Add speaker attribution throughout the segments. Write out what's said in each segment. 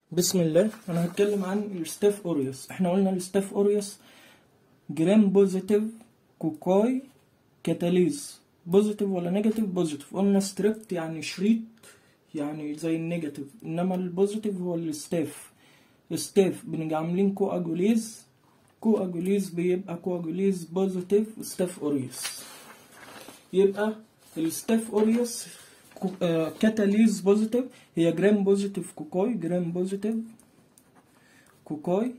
Speaker 1: بسم الله انا هتكلم عن الستاف اوريوس احنا قلنا الستاف اوريوس جرام بوزيتيف كوكاي كاتاليز بوزيتيف ولا نيجاتيف بوزيتيف قلنا ستريبت يعني شريط يعني زي النيجاتيف انما البوزيتيف هو الستاف الستاف بنيجي عاملين كو اجوليز كو اجوليز بيبقى كو اجوليز بوزيتيف ستاف اوريوس يبقى الستاف اوريوس كو- آه، كاتاليز بوزيتيف هي جرام بوزيتيف كوكاي جرام بوزيتيف كوكاي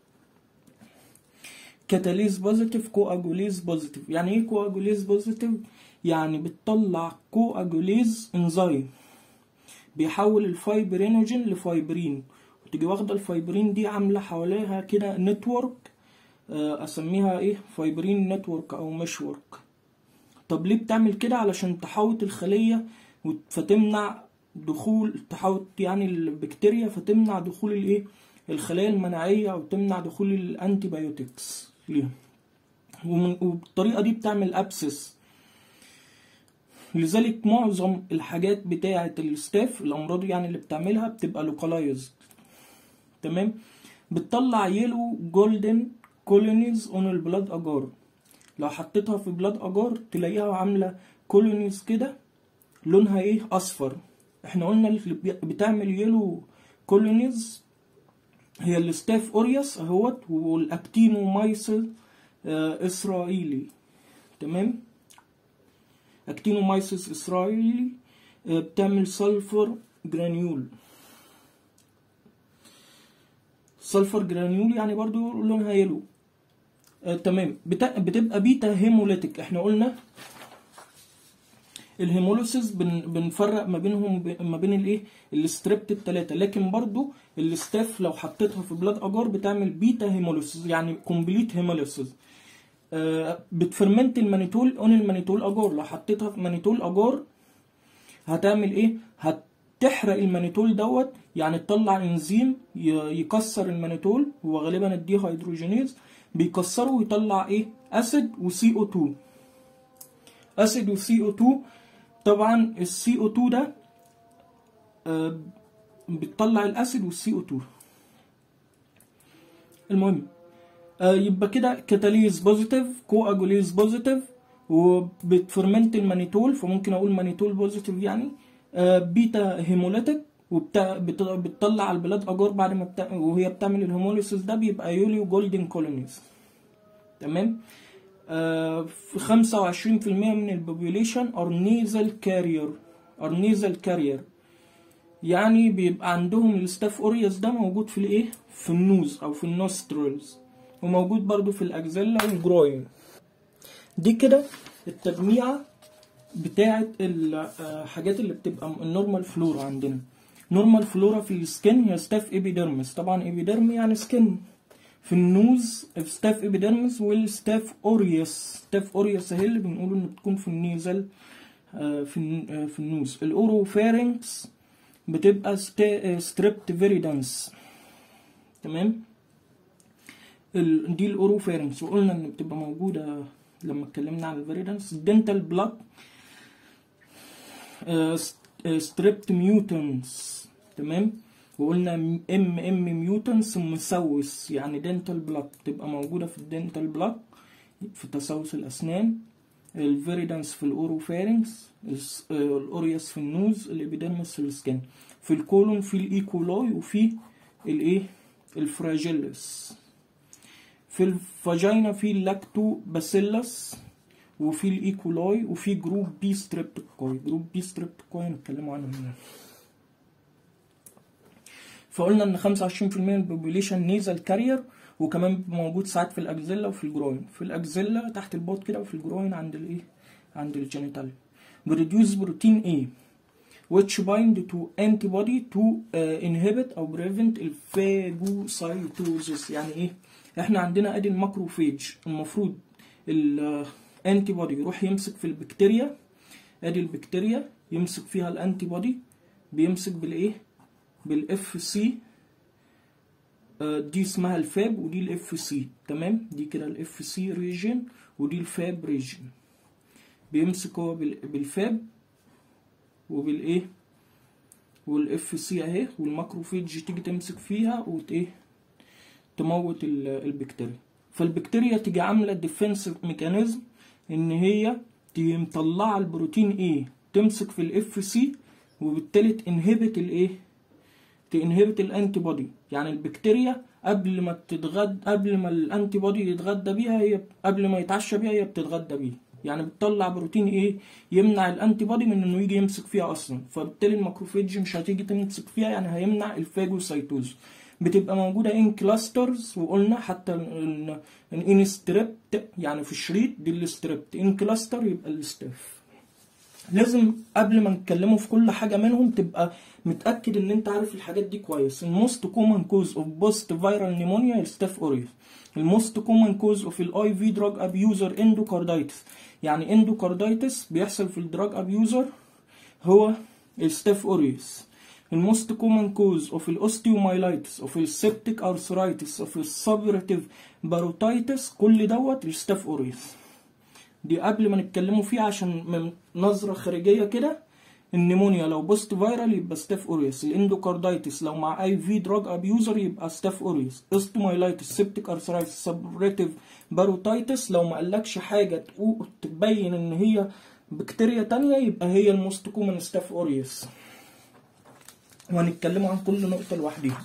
Speaker 1: كاتاليز بوزيتيف كو اجوليز بوزيتيف يعني ايه كو اجوليز بوزيتيف يعني بتطلع كو اجوليز انزيم بيحول الفايبرينوجين لفايبرين وتيجي واخده الفايبرين دي عامله حواليها كده نتورك آه، اسميها ايه فايبرين نتورك او مشورك طب ليه بتعمل كده علشان تحوط الخلية وت- فتمنع دخول تحوط يعني البكتيريا فتمنع دخول الايه الخلايا المناعية او تمنع دخول الانتي بايوتكس ليها ومن- وبالطريقة دي بتعمل ابسس لذلك معظم الحاجات بتاعة الستاف الامراض يعني اللي بتعملها بتبقى لوكالايزد تمام بتطلع يلو جولدن كولونيز اون البلاد اجار لو حطيتها في بلاد اجار تلاقيها عامله كولونيز كده لونها ايه اصفر احنا قلنا اللي بي- بتعمل يلو كولونيز هي الستاف اوريوس اهوت والاكتينومايسل آه اسرائيلي تمام اكتينومايسيس اسرائيلي آه بتعمل سلفر جرانيول سلفر جرانيول يعني برضو لونها يلو آه تمام بتا... بتبقى بيتا هيموليتيك احنا قلنا الهيموليسيس بن... بنفرق ما بينهم ب... ما بين الايه الستريبت التلاتة لكن برضو الستاف لو حطيتها في بلاد اجار بتعمل بيتا هيموليسيس يعني كومبليت هيموليسيس آه بتفرمنت المانيتول اون المانيتول اجار لو حطيتها في مانيتول اجار هتعمل ايه هتحرق المانيتول دوت يعني تطلع انزيم ي- يكسر المانيتول هو غالبا الدي هيدروجينيز بيكسره ويطلع ايه اسيد وسي او 2 اسيد وسي او 2 طبعا السي او 2 ده آه، بتطلع الاسيد والسي او 2 المهم آه، يبقى كده كاتاليز بوزيتيف كو اجوليز بوزيتيف وبتفرمنت المانيتول فممكن اقول مانيتول بوزيتيف يعني آه، بيتا هيموليتيك وبتطلع البلاد اجار بعد ما بتا... وهي بتعمل الهيموليسيس ده بيبقى يوليو جولدن كولونيز تمام آه، في 25% من البوبوليشن ار نيزل كارير ار نيزل كارير يعني بيبقى عندهم الستاف اوريوس ده موجود في الايه في النوز او في النوسترلز وموجود برضو في الاكزيلا والجروين دي كده التجميعة بتاعة الحاجات اللي بتبقى النورمال فلورا عندنا نورمال فلورا في السكن هي ستاف ايبيديرمس طبعا ايبيديرمي يعني سكن في النوز ستاف ايبيديرمس والستاف اوريوس ستاف اوريوس اهي اللي بنقول ان بتكون في النيزل آه، في الن- آه، في النوز الاوروفارينكس بتبقى ستريبت فيريدانس تمام ال- دي الاوروفارينكس وقلنا ان بتبقى موجوده لما اتكلمنا عن الفيريدانس الدنتال بلاك ستريبت ميوتنس تمام وقلنا ام ام ميوتنس مسوس يعني دنتال بلاك بتبقى موجوده في الدنتال بلاك في تسوس الاسنان الفيريدانس في الاوروفارينكس الس- آه، الاوريوس في النوز الابيديرمس في السكن في الكولون في الايكولاي وفي الايه الفراجيلس في الفاجينا في اللاكتو باسيلس وفي الايكولاي وفي جروب بي ستريبتوكوي جروب بي ستريبتوكوي هنتكلموا عنه هنا فقلنا ان 25% من البوبوليشن نيزل كارير وكمان موجود ساعات في الاكزيلا وفي الجروين في الاكزيلا تحت البوت كده وفي الجروين عند الايه عند الجينيتال بروديوس بروتين A which bind to antibody to uh, inhibit او prevent الفاجوسايتوزيس يعني ايه احنا عندنا ادي الماكروفيج المفروض الانتي بودي يروح يمسك في البكتيريا ادي البكتيريا يمسك فيها الانتي بودي بيمسك بالايه بالاف سي دي اسمها الفاب ودي الاف سي تمام دي كده الاف سي ريجن ودي الفاب ريجن بيمسك هو بال- بالفاب وبالايه والاف سي اهي والماكروفيج تيجي تمسك فيها وت ايه تموت ال- البكتيريا فالبكتيريا تيجي عامله ديفنس ميكانيزم ان هي تيجي مطلعه البروتين ايه تمسك في الاف سي وبالتالي تنهبت الايه تنهبت الانتي بودي يعني البكتيريا قبل ما تتغدى قبل ما الانتي بودي يتغدى بيها هي قبل ما يتعشى بيها هي بتتغدى بيها يعني بتطلع بروتين ايه يمنع الانتي بودي من انه يجي يمسك فيها اصلا فبالتالي الماكروفيج مش هتيجي تمسك فيها يعني هيمنع الفاجوسايتوز بتبقى موجودة ان كلاسترز وقلنا حتى ان ستريبت يعني في الشريط دي الستريبت ان كلاستر يبقى الستاف لازم قبل ما نتكلموا في كل حاجة منهم تبقى متأكد ان انت عارف الحاجات دي كويس الموست كومن كوز اوف بوست فيرال نيمونيا الستاف اوريوس الموست كومن كوز اوف الاي في دراج ابيوزر اندوكاردايتس يعني اندوكاردايتس بيحصل في الدراج ابيوزر هو الستاف اوريوس الموست كومن كوز اوف الاوستيومايلايتس اوف السبتيك ارثرايتس اوف السبرتيف باروتايتس كل دوت الستاف اوريوس دي قبل ما نتكلموا فيها عشان من نظرة خارجية كده النيمونيا لو بوست فايرال يبقى ستاف اوريوس الاندوكاردايتس لو مع اي في دراج ابيوزر يبقى ستاف اوريوس اوستومايلايتس سيبتيك ارثرايتس سبريتيف باروتايتس لو ما قالكش حاجة تقول تبين ان هي بكتيريا تانية يبقى هي الموست كومن ستاف اوريوس وهنتكلموا عن كل نقطة لوحديها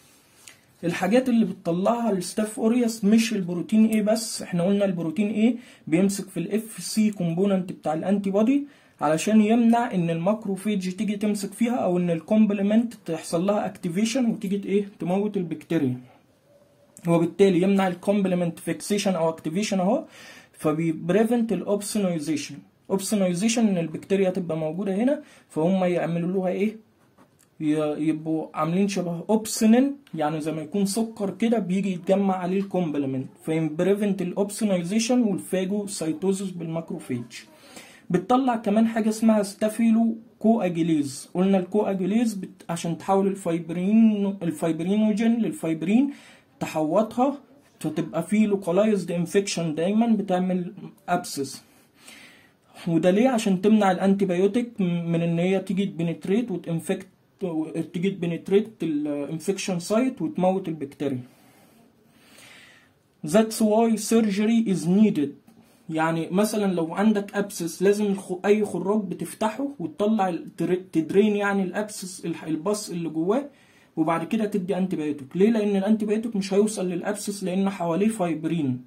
Speaker 1: الحاجات اللي بتطلعها الستاف اوريوس مش البروتين ايه بس احنا قلنا البروتين ايه بيمسك في الاف سي كومبوننت بتاع الانتي بودي علشان يمنع ان الماكروفيج تيجي تمسك فيها او ان الكومبلمنت تحصل لها اكتيفيشن وتيجي ايه تموت البكتيريا وبالتالي يمنع الكومبلمنت فيكسيشن او اكتيفيشن اهو فبيبريفنت الاوبسونايزيشن اوبسونايزيشن ان البكتيريا تبقى موجوده هنا فهم يعملوا لها ايه ي- يبقوا عاملين شبه اوبسونين يعني زي ما يكون سكر كده بيجي يتجمع عليه الكومبلمنت فيبريفنت الاوبسونايزيشن والفاجوسايتوزس بالماكروفيج بتطلع كمان حاجه اسمها ستافيلو كواجيليز قلنا الكواجيليز بت... عشان تحول الفايبرين الفايبرينوجين للفايبرين تحوطها فتبقى فيه لوكالايزد انفكشن دايما بتعمل ابسس وده ليه عشان تمنع الانتي بايوتيك من ان هي تيجي تبنتريت وتنفكت تيجي تبنتريت الانفكشن سايت وتموت البكتيريا That's why surgery is needed يعني مثلا لو عندك ابسس لازم الخ- اي خراج بتفتحه وتطلع التر- تدرين يعني الابسس الح- البص اللي جواه وبعد كده تدي انتي بايوتيك ليه لان الانتي بايوتيك مش هيوصل للابسس لان حواليه فايبرين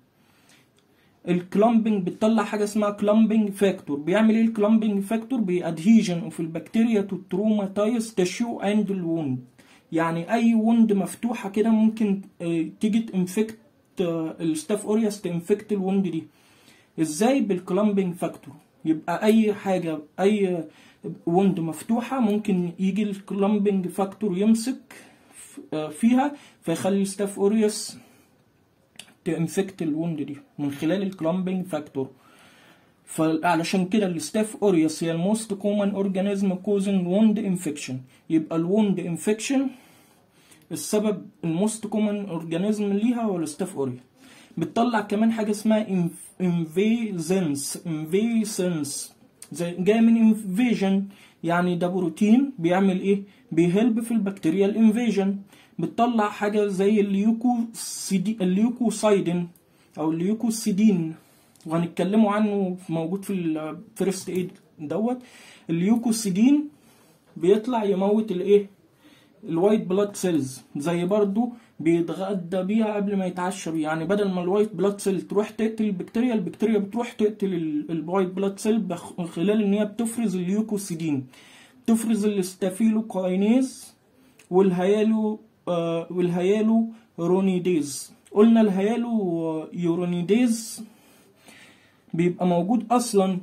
Speaker 1: الكلامبنج بتطلع حاجه اسمها كلامبنج فاكتور بيعمل ايه الكلامبنج فاكتور بادهيجن اوف البكتيريا تو تروماتايز تشيو اند الوند يعني اي وند مفتوحه كده ممكن آه، تيجي تنفكت الستاف اوريوس تنفكت الوند دي ازاي بالكلامبنج فاكتور يبقى اي حاجه اي وند مفتوحه ممكن يجي الكلامبنج فاكتور يمسك ف- آه، فيها فيخلي الستاف اوريوس تنفكت الوند دي من خلال الكلامبنج فاكتور فعلشان كده الستاف اوريوس هي الموست كومن اورجانيزم كوزنج ووند انفكشن يبقى الوند انفكشن السبب الموست كومن اورجانيزم ليها هو الستاف اوريوس بتطلع كمان حاجه اسمها انفيزنس انفيسنس زي جاي من انفيجن يعني ده بروتين بيعمل ايه بيهلب في البكتيريا الانفيجن بتطلع حاجه زي الليوكوسيدي الليوكوسايدين او الليوكوسيدين وهنتكلموا عنه موجود في الفيرست ايد دوت الليوكوسيدين بيطلع يموت الايه الوايت بلاد سيلز زي برضو بيتغدى بيها قبل ما يتعشى بيها يعني بدل ما الوايت بلاد سيل تروح تقتل البكتيريا البكتيريا بتروح تقتل ال- الوايت بلاد سيل بخ- من خلال ان هي بتفرز اليوكوسيدين تفرز الاستافيلوكاينيز والهيالو آه والهيالو رونيديز قلنا الهيالو يورونيديز بيبقى موجود اصلا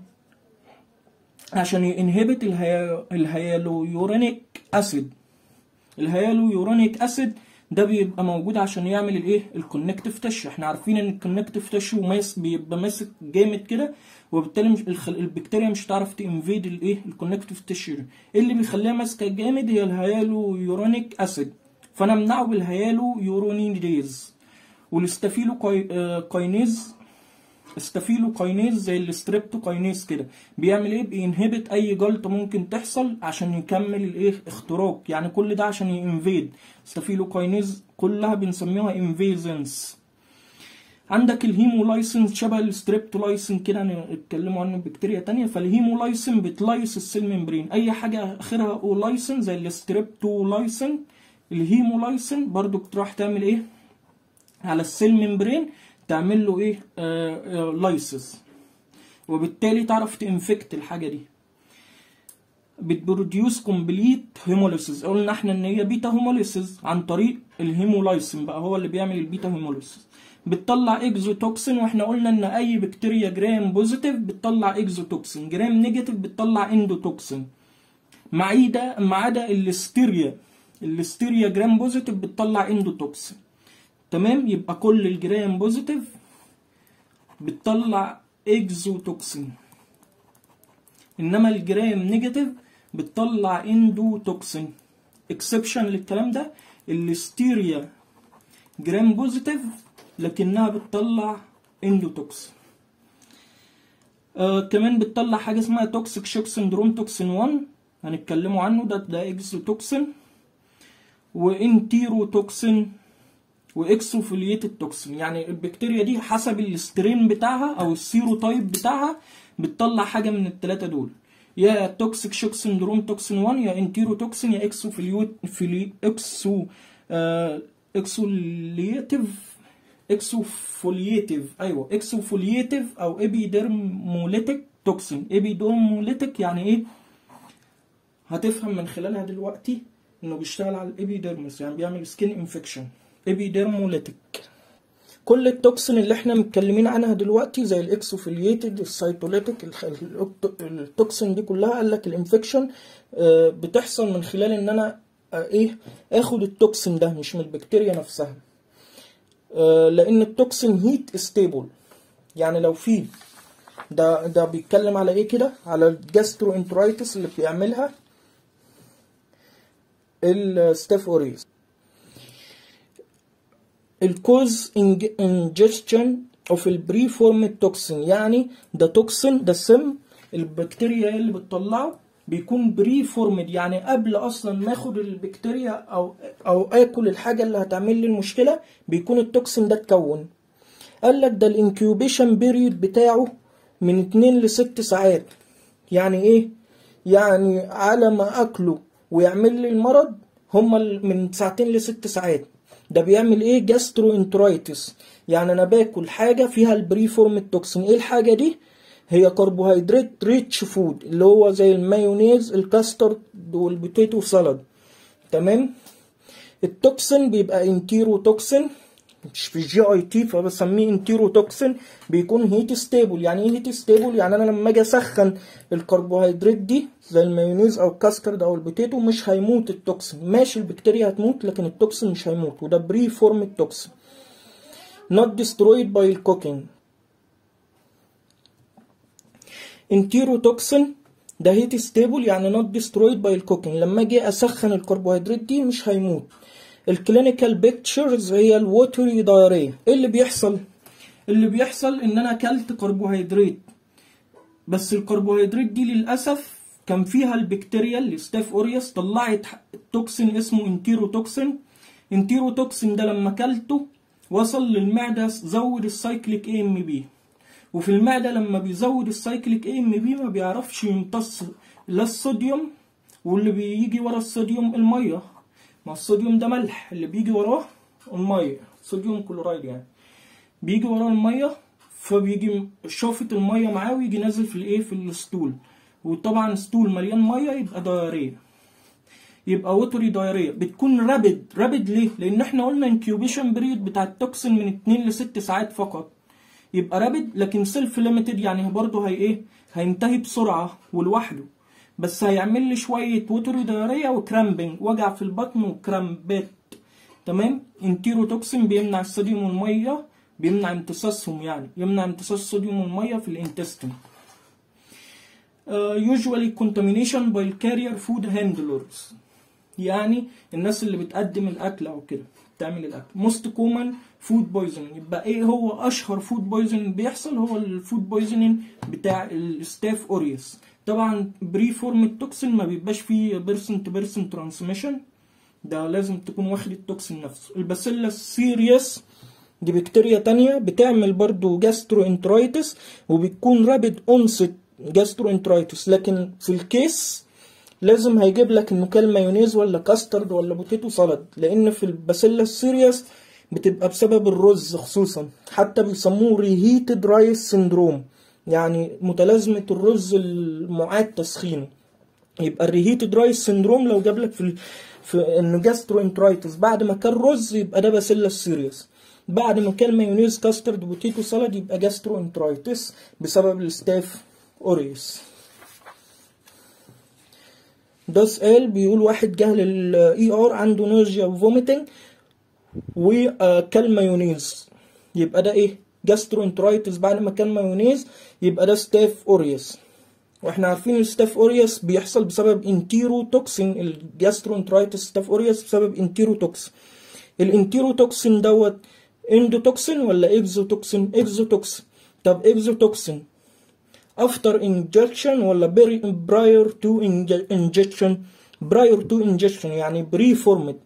Speaker 1: عشان ينهبت الهيا- الهيالويورونيك اسيد الهيالويورونيك اسيد ده بيبقى موجود عشان يعمل الايه الكونكتيف تش احنا عارفين ان الكونكتيف تش ماس بيبقى ماسك جامد كده وبالتالي مش الخل... البكتيريا مش هتعرف تنفيد الايه الكونكتيف تش ده ايه اللي بيخليها ماسكه جامد هي الهيالويورونيك اسيد فانا امنعه بالهيالويورونيديز والستافيلو كاي... آه، كاينيز ستافيلوكاينيز زي الستريبتوكاينيز كده بيعمل ايه بينهبت اي جلطه ممكن تحصل عشان يكمل الايه اختراق يعني كل ده عشان ينفيد ستافيلوكاينيز كلها بنسميها انفيزنس عندك الهيمولايسين شبه الستريبتولايسين كده نتكلموا عنه بكتيريا تانية فالهيمولايسين بتلايس السيل ممبرين اي حاجه اخرها اولايسين زي الستريبتولايسين الهيمولايسين برضو بتروح تعمل ايه على السيل ممبرين تعمل له ايه آه آه لايسس وبالتالي تعرف تنفكت الحاجه دي بتبروديوس كومبليت هيموليسيس قلنا احنا ان هي بيتا هيموليسيس عن طريق الهيمولايسين بقى هو اللي بيعمل البيتا هيموليسيس بتطلع اكزوتوكسين واحنا قلنا ان اي بكتيريا جرام بوزيتيف بتطلع اكزوتوكسين جرام نيجاتيف بتطلع اندوتوكسين ما عدا ما عدا الليستيريا الليستيريا جرام بوزيتيف بتطلع اندوتوكسين تمام يبقى كل الجرام بوزيتيف بتطلع اكزوتوكسين انما الجرام نيجاتيف بتطلع اندوتوكسين اكسبشن للكلام ده الليستيريا جرام بوزيتيف لكنها بتطلع اندوتوكسين آه كمان بتطلع حاجه اسمها توكسيك شوك سندروم توكسين 1 هنتكلموا عنه ده ده اكزوتوكسين وانتيروتوكسين واكسوفولييتد توكسين يعني البكتيريا دي حسب السترين بتاعها او السيروتايب بتاعها بتطلع حاجه من الثلاثه دول يا توكسيك شوك سندروم توكسين 1 يا انتيروتوكسين يا اكسوفوليوت فيلي اكسو آه اكسوليتيف اكسوفوليتيف ايوه اكسوفوليتيف او ابيديرموليتيك توكسين ابيديرموليتيك يعني ايه هتفهم من خلالها دلوقتي انه بيشتغل على الابيديرمس يعني بيعمل سكين انفكشن ابيديرموليتيك كل التوكسين اللي احنا متكلمين عنها دلوقتي زي الاكسوفيليتد السيتوليتيك التوكسين دي كلها قال لك الانفكشن بتحصل من خلال ان انا ايه اخد التوكسين ده مش من البكتيريا نفسها لان التوكسين هيت ستيبل يعني لو في ده ده بيتكلم على ايه كده على الجاسترو انترايتس اللي بيعملها الستاف اوريز الكوز انجستشن اوف البري فورمد توكسين يعني ده توكسين ده سم البكتيريا اللي بتطلعه بيكون بري فورمد يعني قبل اصلا ما اخد البكتيريا او او اكل الحاجه اللي هتعمل لي المشكله بيكون التوكسين ده اتكون قال لك ده الانكيوبيشن بيريود بتاعه من 2 ل 6 ساعات يعني ايه يعني على ما اكله ويعمل لي المرض هما من ساعتين لست ساعات ده بيعمل ايه جاسترو انترايتس يعني انا باكل حاجه فيها البري فورم توكسين ايه الحاجه دي هي كربوهيدرات ريتش فود اللي هو زي المايونيز الكاسترد والبوتيتو سالاد تمام التوكسين بيبقى انتيرو توكسين مش في الجي اي تي فبسميه انتيرو توكسين بيكون هيت ستيبل يعني ايه هيت ستيبل يعني انا لما اجي اسخن الكربوهيدرات دي زي المايونيز او الكاسترد او البوتيتو مش هيموت التوكسين ماشي البكتيريا هتموت لكن التوكسين مش هيموت وده بري فورم التوكسين not destroyed by cooking انتيروتوكسين ده هيت ستيبل يعني not destroyed by الكوكينج لما اجي اسخن الكربوهيدرات دي مش هيموت الكلينيكال بيكتشرز هي الووتري دايريا ايه اللي بيحصل اللي بيحصل ان انا اكلت كربوهيدرات بس الكربوهيدرات دي للاسف كان فيها البكتيريا اللي ستاف اوريوس طلعت توكسين اسمه انتيروتوكسين انتيروتوكسين ده لما اكلته وصل للمعده زود السايكليك اي ام بي وفي المعده لما بيزود السايكليك اي ام بي ما بيعرفش يمتص لا الصوديوم واللي بيجي ورا الصوديوم الميه ما الصوديوم ده ملح اللي بيجي وراه الميه صوديوم كلورايد يعني بيجي وراه الميه فبيجي شافت الميه معاه ويجي نازل في الايه في الستول وطبعا ستول مليان ميه يبقى دايريه يبقى وتري دايريه بتكون رابد رابد ليه لان احنا قلنا انكيوبيشن بريود بتاع التوكسين من 2 ل 6 ساعات فقط يبقى رابد لكن سيلف ليميتد يعني برضه هي ايه هينتهي بسرعه ولوحده بس هيعمل لي شويه وتري دايريه وكرامبنج وجع في البطن وكرامبات تمام انتيروتوكسين بيمنع الصوديوم والميه بيمنع امتصاصهم يعني يمنع امتصاص الصوديوم والميه في الانتستين uh, usually contamination by carrier food handlers يعني الناس اللي بتقدم الاكل او كده بتعمل الاكل most common فود بويزنينج يبقى ايه هو اشهر فود بويزنينج بيحصل هو الفود بويزنينج بتاع الستاف اوريوس طبعا بري فورم التوكسين ما بيبقاش فيه بيرسون تو بيرسون ترانسميشن ده لازم تكون واخد التوكسين نفسه الباسيلا سيريس دي بكتيريا تانية بتعمل برضو جاسترو انترايتس وبتكون رابد اونست جاسترو انترايتس لكن في الكيس لازم هيجيب لك المكال مايونيز ولا كاسترد ولا بوتيتو سالاد لان في الباسيلا السيريس بتبقى بسبب الرز خصوصا حتى بيسموه ريهيتد رايس سندروم يعني متلازمة الرز المعاد تسخينه يبقى الريهيتد رايس سندروم لو جاب لك في ال... في انه جاسترو انترايتس بعد ما كان رز يبقى ده باسيلا سيريس بعد ما كان مايونيز كاسترد بوتيتو سالاد يبقى جاسترو انترايتس بسبب الستاف اوريوس ده سؤال بيقول واحد جه للاي ار عنده نوجيا وفوميتنج وكل مايونيز يبقى ده ايه جاسترو انترايتس بعد ما كان مايونيز يبقى ده ستاف اوريوس واحنا عارفين الستاف اوريوس بيحصل بسبب انتيرو توكسين الجاسترو انترايتس ستاف اوريوس بسبب انتيرو توكسين الانتيرو توكسين دوت اندوتوكسين ولا اكزوتوكسين اكزوتوكسين طب اكزوتوكسين after injection ولا prior to injection prior to injection يعني pre formed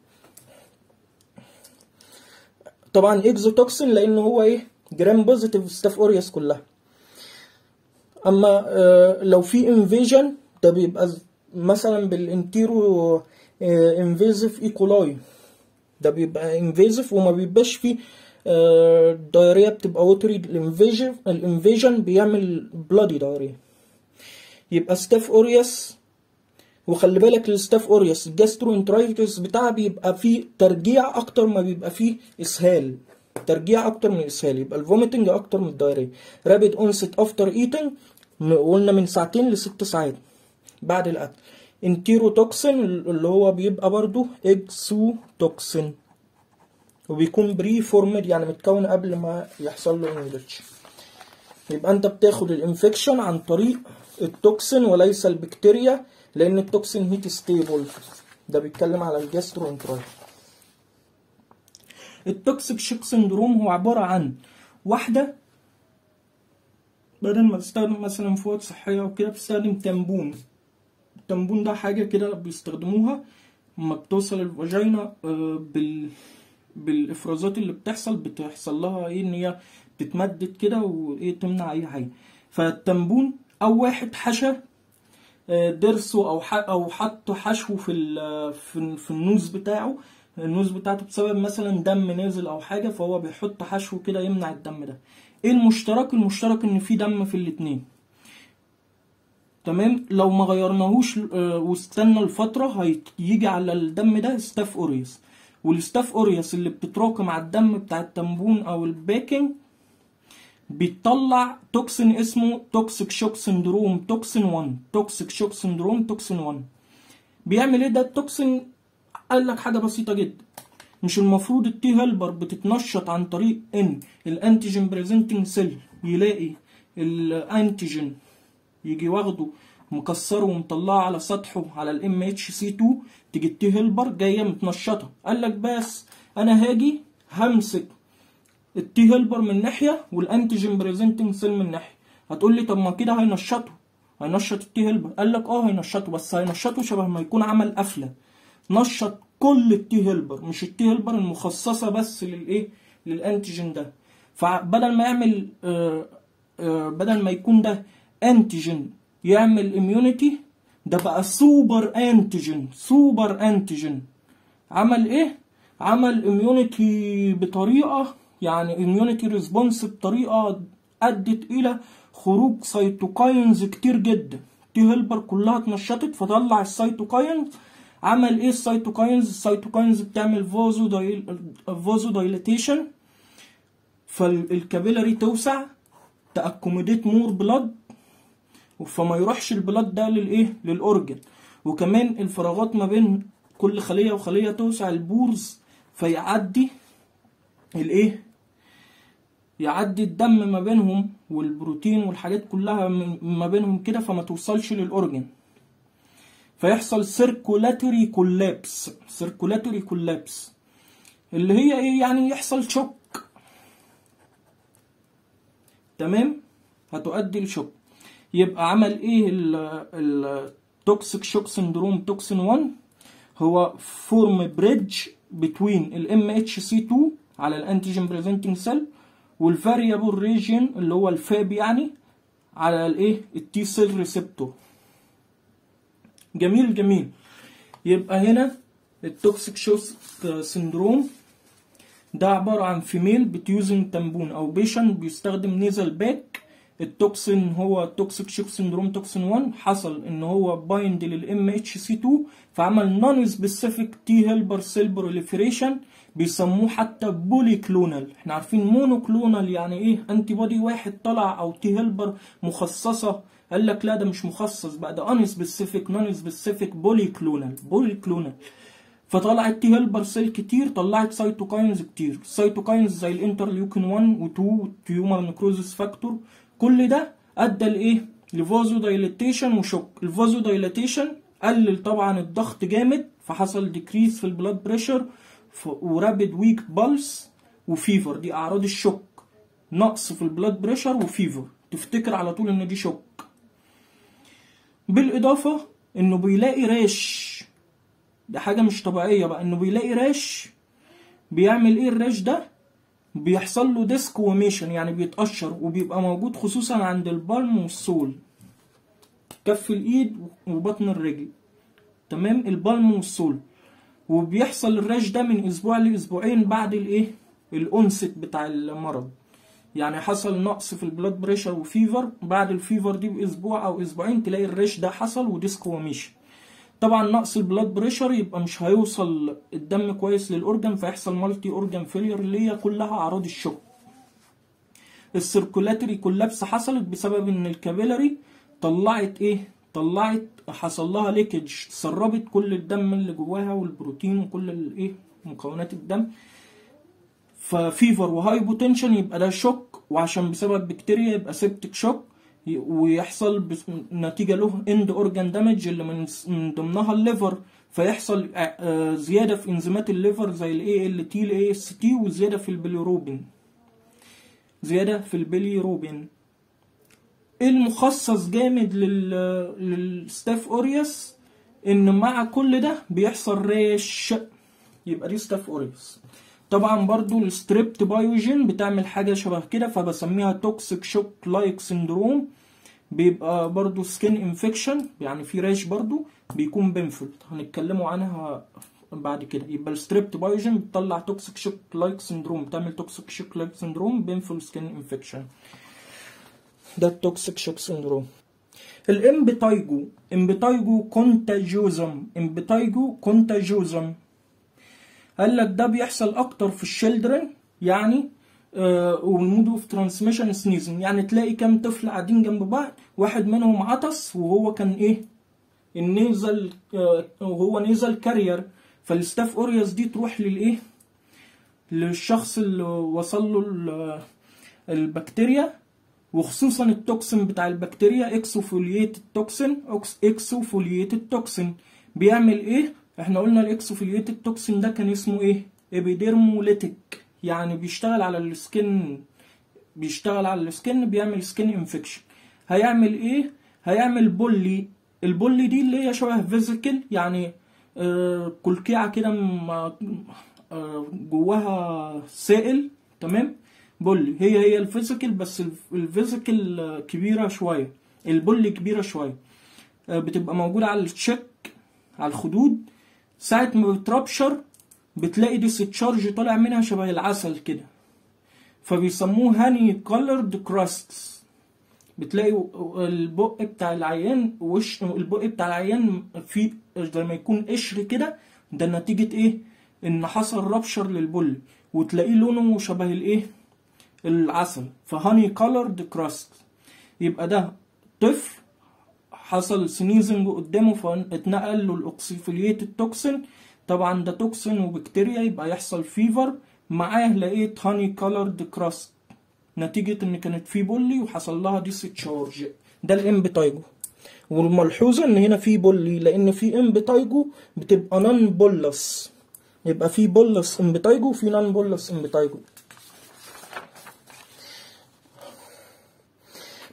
Speaker 1: طبعا اكزوتوكسين لان هو ايه جرام بوزيتيف ستاف اوريوس كلها اما آه لو في انفيجن ده بيبقى مثلا بالانتيرو انفيزيف ايكولاي ده بيبقى انفيزيف وما بيبقاش فيه الدايريا بتبقى وتري الانفيجن الانفيجن بيعمل بلادي دايريا يبقى ستاف اوريوس وخلي بالك الستاف اوريوس الجاسترو انترايتس بتاعها بيبقى فيه ترجيع اكتر ما بيبقى فيه اسهال ترجيع اكتر من الاسهال يبقى الفوميتنج اكتر من الدايريا رابيد اونست افتر ايتنج قلنا من ساعتين لست ساعات بعد الاكل انتيروتوكسين اللي هو بيبقى برضو اكسوتوكسين وبيكون بري فورمد يعني متكون قبل ما يحصل له انجلتش يبقى انت بتاخد الانفكشن عن طريق التوكسين وليس البكتيريا لان التوكسين هيت ستيبل ده بيتكلم على الجاسترو انترايت التوكسيك شوك سندروم هو عبارة عن واحدة بدل ما تستخدم مثلا فوط صحية وكده بتستخدم تنبون التنبون ده حاجة كده بيستخدموها لما بتوصل الفاجينا بال بالافرازات اللي بتحصل بتحصل لها ايه ان هي بتتمدد كده وايه تمنع اي حاجه فالتنبون او واحد حشى ضرسه او او حط حشو في في, في النوز بتاعه النوز بتاعته بسبب مثلا دم نازل او حاجه فهو بيحط حشو كده يمنع الدم ده ايه المشترك المشترك ان في دم في الاتنين تمام لو ما غيرناهوش واستنى الفتره هيجي على الدم ده ستاف اوريوس والستاف اوريوس اللي بتتراكم على الدم بتاع التنبون او الباكنج بيطلع توكسين اسمه توكسيك شوك سندروم توكسين 1 توكسيك شوك سندروم توكسين 1 بيعمل ايه ده التوكسين قال لك حاجه بسيطه جدا مش المفروض التي هيلبر بتتنشط عن طريق ان الانتيجين بريزنتنج سيل يلاقي الانتيجين يجي واخده مكسره ومطلعه على سطحه على الام اتش سي 2 تيجي التي هيلبر جايه متنشطه قال لك بس انا هاجي همسك التي هيلبر من ناحيه والانتيجين بريزنتنج سيل من ناحيه هتقول لي طب ما كده هينشطه هينشط التي هيلبر قال لك اه هينشطه بس هينشطه شبه ما يكون عمل قفله نشط كل التي هيلبر مش التي هيلبر المخصصه بس للايه للانتيجين ده فبدل ما يعمل آآ آآ بدل ما يكون ده انتيجين يعمل اميونيتي ده بقى سوبر انتيجين سوبر انتيجين عمل ايه عمل اميونيتي بطريقه يعني اميونيتي ريسبونس بطريقه ادت الى خروج سيتوكاينز كتير جدا تي هيلبر كلها اتنشطت فطلع السيتوكاينز عمل ايه السيتوكاينز السيتوكاينز بتعمل فازو دايل فازو دايليتيشن فالكابيلاري توسع تاكوموديت مور بلاد فما يروحش البلاد ده للايه للاورجن وكمان الفراغات ما بين كل خليه وخليه توسع البورز فيعدي الايه يعدي الدم ما بينهم والبروتين والحاجات كلها ما بينهم كده فما توصلش للاورجن فيحصل سيركولاتوري كولابس سيركولاتوري كولابس اللي هي ايه يعني يحصل شوك تمام هتؤدي لشوك يبقى عمل ايه التوكسيك شوك سندروم توكسين 1 هو فورم بريدج بتوين الام اتش سي 2 على الانتيجين بريزنتنج سيل والفاريبل ريجن اللي هو الفاب يعني على الايه التي سيل ريسبتور جميل جميل يبقى هنا التوكسيك شوك سندروم ده عبارة عن فيميل بتيوزن تامبون أو بيشن بيستخدم نيزل باك التوكسين هو توكسيك شوك سندروم توكسين 1 حصل ان هو بايند للام اتش سي 2 فعمل نون سبيسيفيك تي هيلبر سيل بروليفريشن بيسموه حتى بولي كلونال احنا عارفين مونو كلونال يعني ايه انتي بودي واحد طلع او تي هيلبر مخصصه قال لك لا ده مش مخصص بقى ده ان سبيسيفيك نون سبيسيفيك بولي كلونال بولي كلونال فطلعت تي هيلبر سيل كتير طلعت سيتوكاينز كتير السيتوكاينز زي الانترليوكين 1 و2 والتيومر نكروزس فاكتور كل ده ادى لايه لفازو دايليتيشن وشوك الفازو دايليتيشن قلل طبعا الضغط جامد فحصل ديكريز في البلاد بريشر ورابد ويك بالس وفيفر دي اعراض الشوك نقص في البلاد بريشر وفيفر تفتكر على طول ان دي شوك بالاضافه انه بيلاقي ريش ده حاجه مش طبيعيه بقى انه بيلاقي ريش بيعمل ايه الريش ده بيحصل له ديسكوميشن يعني بيتقشر وبيبقى موجود خصوصا عند البالم والسول كف الايد وبطن الرجل تمام البالم والسول وبيحصل الرش ده من اسبوع لاسبوعين بعد الايه الانست بتاع المرض يعني حصل نقص في البلاد بريشر وفيفر بعد الفيفر دي باسبوع او اسبوعين تلاقي الرش ده حصل وديسكوميشن طبعا نقص البلاد بريشر يبقى مش هيوصل الدم كويس للاورجن فيحصل مالتي اورجن فيلير اللي هي كلها اعراض الشوك السيركولاتري كولابس حصلت بسبب ان الكابيلاري طلعت ايه طلعت حصل لها ليكج سربت كل الدم اللي جواها والبروتين وكل الايه مكونات الدم ففيفر وهايبوتنشن يبقى ده شوك وعشان بسبب بكتيريا يبقى سيبتك شوك ويحصل نتيجه له اند اورجان دامج اللي من من ضمنها الليفر فيحصل زياده في انزيمات الليفر زي الاي ال تي الاي اس تي وزياده في البيليروبين زياده في البيليروبين المخصص جامد لل للستاف اوريوس ان مع كل ده بيحصل ريش يبقى دي ستاف اوريوس طبعا برضو الستريبت بايوجين بتعمل حاجه شبه كده فبسميها توكسيك شوك لايك سندروم بيبقى برضو سكين انفكشن يعني في ريش برضو بيكون بنفلد هنتكلموا عنها بعد كده يبقى الستريبت بايوجين بتطلع توكسيك شوك لايك سندروم بتعمل توكسيك شوك لايك سندروم بينفول سكين انفكشن ده التوكسيك شوك سندروم الامبتايجو امبتايجو كونتاجوزم امبتايجو كونتاجوزم قال لك ده بيحصل اكتر في الشيلدرن يعني آه والمود اوف ترانسميشن سنيزن يعني تلاقي كام طفل قاعدين جنب بعض واحد منهم عطس وهو كان ايه النيزل آه وهو نيزل كارير فالستاف اوريوس دي تروح للايه للشخص اللي وصل له البكتيريا وخصوصا التوكسين بتاع البكتيريا اكسوفولييت التوكسين اكسوفولييت التوكسين بيعمل ايه احنا قلنا الاكسوفولييت التوكسين ده كان اسمه ايه ابيديرموليتيك يعني بيشتغل على السكن بيشتغل على السكن بيعمل سكن انفكشن هيعمل ايه هيعمل بولي البولي دي اللي هي شبه فيزيكل يعني آه كلكيعه كده آه جواها سائل تمام بولي هي هي الفيزيكال بس الفيزيكال كبيره شويه البولي كبيره شويه آه بتبقى موجوده على التشيك على الخدود ساعه ما بتربشر بتلاقي ديستشارج طالع منها شبه العسل كده فبيسموه هاني كولرد كراستس بتلاقي البق بتاع العيان وش البق بتاع العيان فيه زي ما يكون قشر كده ده نتيجة ايه ان حصل ربشر للبل وتلاقيه لونه شبه الايه العسل فهاني كولرد كراست يبقى ده طفل حصل سنيزنج قدامه فاتنقل له الاوكسيفوليت التوكسين طبعا ده توكسين وبكتيريا يبقى يحصل فيفر معاه لقيت هاني كولرد كراست نتيجة ان كانت في بولي وحصل لها ديستشارج ده الامبتايجو والملحوظة ان هنا في بولي لان في امبتايجو بتبقى نان بولس يبقى في بولس امبتايجو وفي نان بولس امبتايجو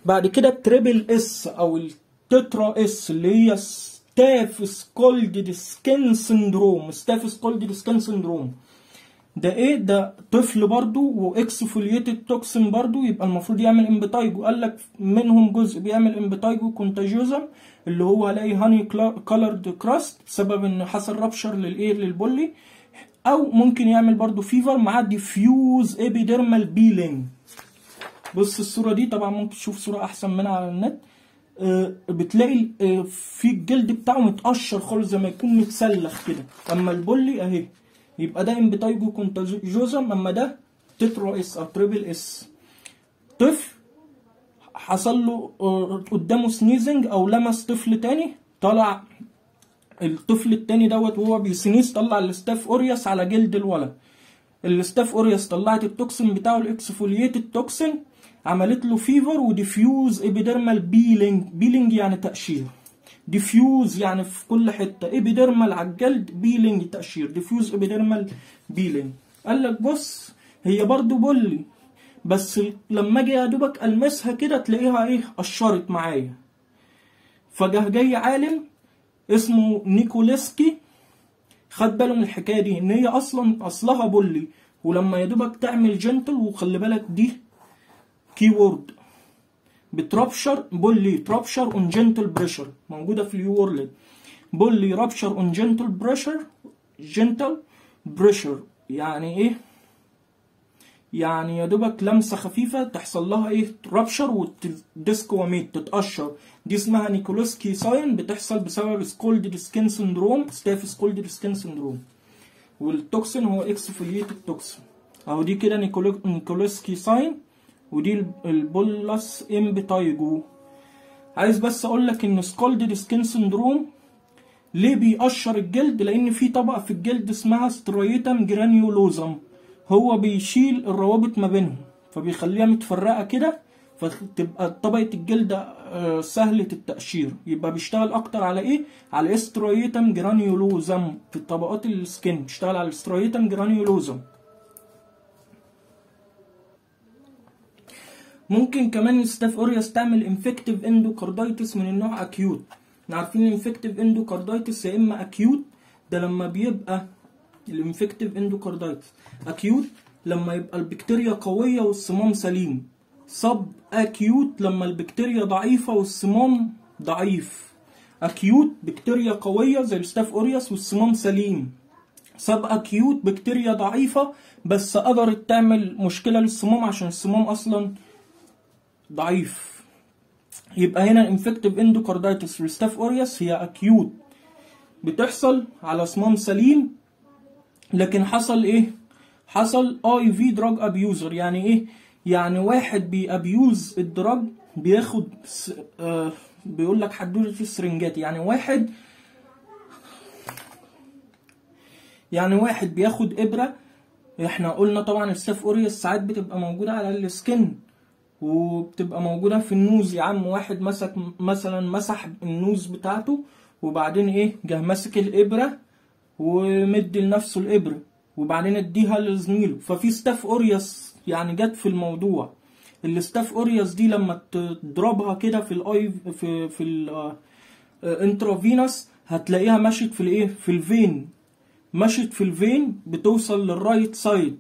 Speaker 1: بعد كده التريبل اس او التترا اس اللي هي ستاف سكولد سكين سندروم ستاف سكولد سكين سندروم ده ايه ده طفل برضو واكسفولييتد توكسين برضو يبقى المفروض يعمل امبتايجو قال لك منهم جزء بيعمل امبتايجو كونتاجيوزم اللي هو هلاقي هاني كولرد كراست بسبب ان حصل رابشر للايه للبولي او ممكن يعمل برضو فيفر مع ديفيوز ابيديرمال بيلينج بص الصوره دي طبعا ممكن تشوف صوره احسن منها على النت آه، بتلاقي آه، في الجلد بتاعه متقشر خالص زي ما يكون متسلخ كده اما البولي اهي يبقى ده امبتايجو كونتاجيوزم اما ده تترا اس او تريبل اس طفل حصل له آه، قدامه سنيزنج او لمس طفل تاني طلع الطفل التاني دوت وهو بيسنيز طلع الستاف اوريوس على جلد الولد الستاف اوريوس طلعت التوكسين بتاعه الاكسفولييتد توكسين عملت له فيفر وديفيوز ابيديرمال بيلينج بيلينج يعني تقشير ديفيوز يعني في كل حته ابيديرمال على الجلد بيلينج تقشير ديفيوز ابيديرمال بيلينج قال لك بص هي برضو بولي بس لما اجي يا دوبك المسها كده تلاقيها ايه قشرت معايا فجه جاي عالم اسمه نيكولسكي خد باله من الحكايه دي ان هي اصلا اصلها بولي ولما يا دوبك تعمل جنتل وخلي بالك دي كي وورد بترابشر بولي ترابشر اون جنتل بريشر موجوده في اليو وورلد بولي رابشر اون جنتل بريشر جنتل بريشر يعني ايه يعني يا دوبك لمسه خفيفه تحصل لها ايه رابشر والديسكواميت تتقشر دي اسمها نيكولوسكي ساين بتحصل بسبب سكولد سكين سندروم ستاف سكولد سكين سندروم والتوكسين هو اكسفولييتد توكسين اهو دي كده نيكولو- نيكولوسكي ساين ودي البولس امبتايجو عايز بس اقول لك ان سكولد سكين سندروم ليه بيقشر الجلد لان في طبقه في الجلد اسمها سترويتم جرانيولوزم هو بيشيل الروابط ما بينهم فبيخليها متفرقه كده فتبقى طبقه الجلد آه، سهله التقشير يبقى بيشتغل اكتر على ايه على استرويتم جرانيولوزم في طبقات السكين بيشتغل على استرويتم جرانيولوزم ممكن كمان الستاف اوريوس تعمل انفكتيف اندوكاردايتس من النوع اكيوت احنا عارفين الانفكتيف اندوكاردايتس يا اما اكيوت ده لما بيبقى الانفكتيف اندوكاردايتس اكيوت لما يبقى البكتيريا قويه والصمام سليم سب اكيوت لما البكتيريا ضعيفه والصمام ضعيف اكيوت بكتيريا قويه زي الستاف اوريوس والصمام سليم سب اكيوت بكتيريا ضعيفه بس قدرت تعمل مشكله للصمام عشان الصمام اصلا ضعيف يبقى هنا الانفكتيف اندوكاردايتس والستاف اوريوس هي اكيوت بتحصل على صمام سليم لكن حصل ايه حصل اي في دراج ابيوزر يعني ايه يعني واحد بيابيوز الدراج بياخد س... آه بيقول لك حدوده السرنجات يعني واحد يعني واحد بياخد ابره احنا قلنا طبعا الستاف اوريوس ساعات بتبقى موجوده على السكن وبتبقى موجودة في النوز يا عم واحد مسك مثلا مسح النوز بتاعته وبعدين ايه جه ماسك الإبرة ومدي لنفسه الإبرة وبعدين اديها لزميله ففي ستاف اوريوس يعني جت في الموضوع الستاف اوريوس دي لما تضربها كده في الاي في في الانترافينوس هتلاقيها مشت في الايه في الفين مشت في الفين بتوصل للرايت سايد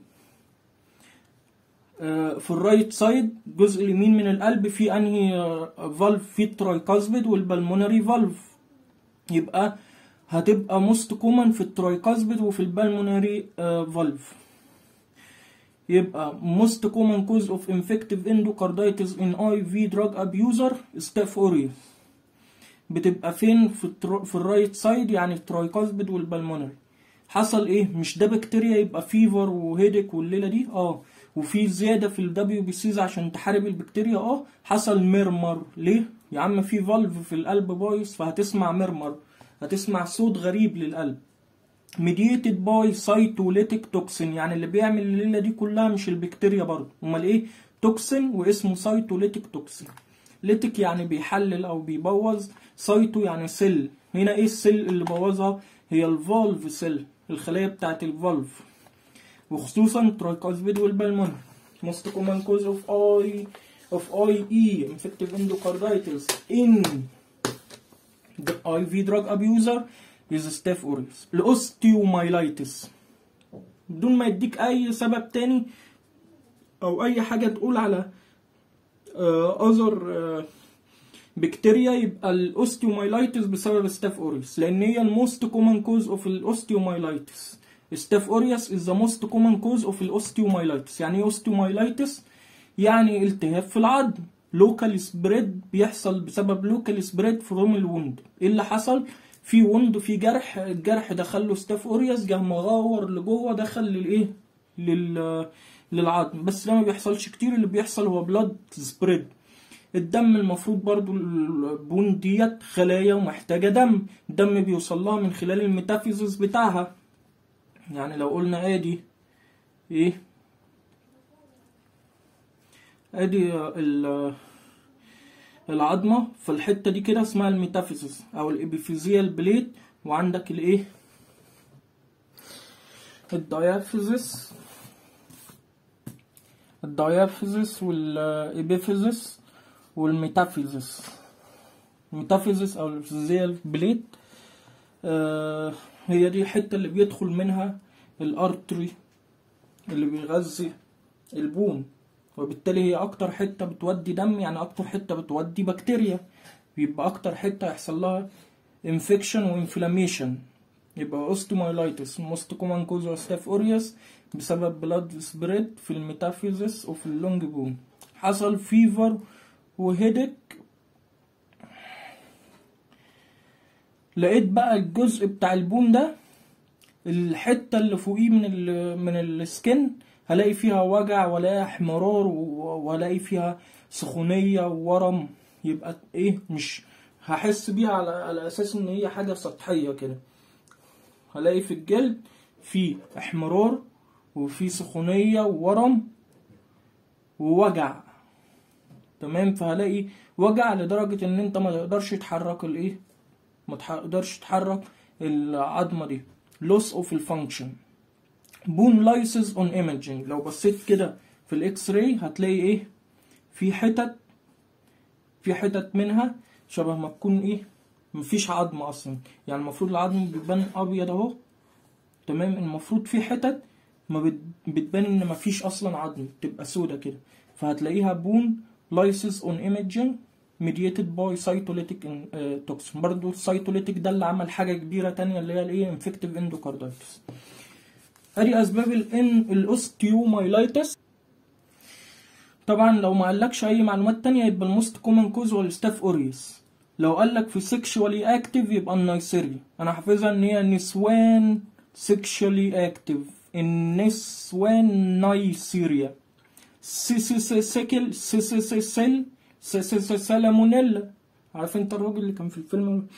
Speaker 1: في الرايت سايد الجزء اليمين من القلب في انهي فالف في الترايكاسبيد والبلمونري فالف يبقى هتبقى موست كومن في الترايكاسبيد وفي البلمونري فالف يبقى most common cause of infective endocarditis in IV drug abuser staph aureus بتبقى فين في التر... في الرايت سايد يعني الترايكاسبيد والبلمونري حصل ايه مش ده بكتيريا يبقى فيفر وهيدك والليله دي اه وفي زياده في الدبليو بي سيز عشان تحارب البكتيريا اه حصل ميرمر ليه يا عم في فالف في القلب بايظ فهتسمع ميرمر هتسمع صوت غريب للقلب ميديتد باي سايتوليتيك توكسين يعني اللي بيعمل الليله دي كلها مش البكتيريا برضه امال ايه توكسين واسمه سايتوليتيك توكسين ليتك يعني بيحلل او بيبوظ سايتو يعني سيل هنا ايه السيل اللي بوظها هي الفالف سيل الخلايا بتاعت الفالف وخصوصا ترايكاسبيد والبلمون most common cause of eye of IE infective endocarditis in the IV drug abuser is staph aureus الاوستيومايلايتس بدون ما يديك اي سبب تاني او اي حاجه تقول على اذر بكتيريا يبقى الاوستيومايلايتس بسبب ستاف اوريوس لان هي الموست كومن كوز اوف الاوستيومايلايتس ستاف اوريوس از ذا موست كومن كوز اوف الاوستيومايلايتس يعني ايه اوستيومايلايتس يعني التهاب في العظم لوكال سبريد بيحصل بسبب لوكال سبريد فروم الوند ايه اللي حصل في وند في جرح الجرح دخل له ستاف اوريوس جه مغور لجوه دخل للايه لل للعظم بس ده ما بيحصلش كتير اللي بيحصل هو بلاد سبريد الدم المفروض برضو البون ديت خلايا ومحتاجة دم الدم بيوصل لها من خلال الميتافيزيس بتاعها يعني لو قلنا ادي ايه ادي ال- العظمة فالحتة دي كده اسمها الميتافيزيس او الابيفيزيال بليت وعندك الايه الديافيزيس الديافيزيس والابيفيزيس والميتافيزيس الميتافيزيس او الفيزيال بليت آه هي دي الحتة اللي بيدخل منها الارتري اللي بيغذي البون وبالتالي هي اكتر حتة بتودي دم يعني اكتر حتة بتودي بكتيريا بيبقى اكتر حتة يحصل لها انفكشن وانفلاميشن يبقى اوستومايلايتس موست كومن كوز ستاف اوريوس بسبب بلاد سبريد في الميتافيزيس وفي اللونج بون حصل فيفر وهيدك لقيت بقى الجزء بتاع البون ده الحتة اللي فوقيه من ال من السكن هلاقي فيها وجع ولا احمرار و- والاقي فيها سخونية وورم يبقى ايه مش هحس بيها على, على اساس ان هي حاجة سطحية كده هلاقي في الجلد في احمرار وفي سخونية وورم ووجع تمام فهلاقي وجع لدرجة ان انت ما تقدرش تحرك الايه ما تقدرش تحرك العظمة دي loss of الفانكشن بون لايسز اون ايمجينج لو بصيت كده في الاكس راي هتلاقي ايه في حتت في حتت منها شبه ما تكون ايه مفيش عظم اصلا يعني المفروض العظم بيبان ابيض اهو تمام المفروض في حتت ما بت- بتبان ان مفيش اصلا عظم تبقى سودا كده فهتلاقيها بون لايسز اون ايمجينج ميديتد باي سايتوليتيك توكسين برضو السايتوليتيك ده اللي عمل حاجه كبيره تانية اللي هي الايه انفكتيف اندوكاردايتس ادي اسباب الان الاوستيومايلايتس طبعا لو ما قالكش اي معلومات تانية يبقى الموست كومن كوز هو الستاف اوريوس لو قالك في سيكشوالي اكتيف يبقى النيسيريا انا حافظها ان هي نسوان سيكشوالي اكتيف النسوان نيسيريا سيكل سيل سالمونيلا عارف انت الراجل اللي كان في الفيلم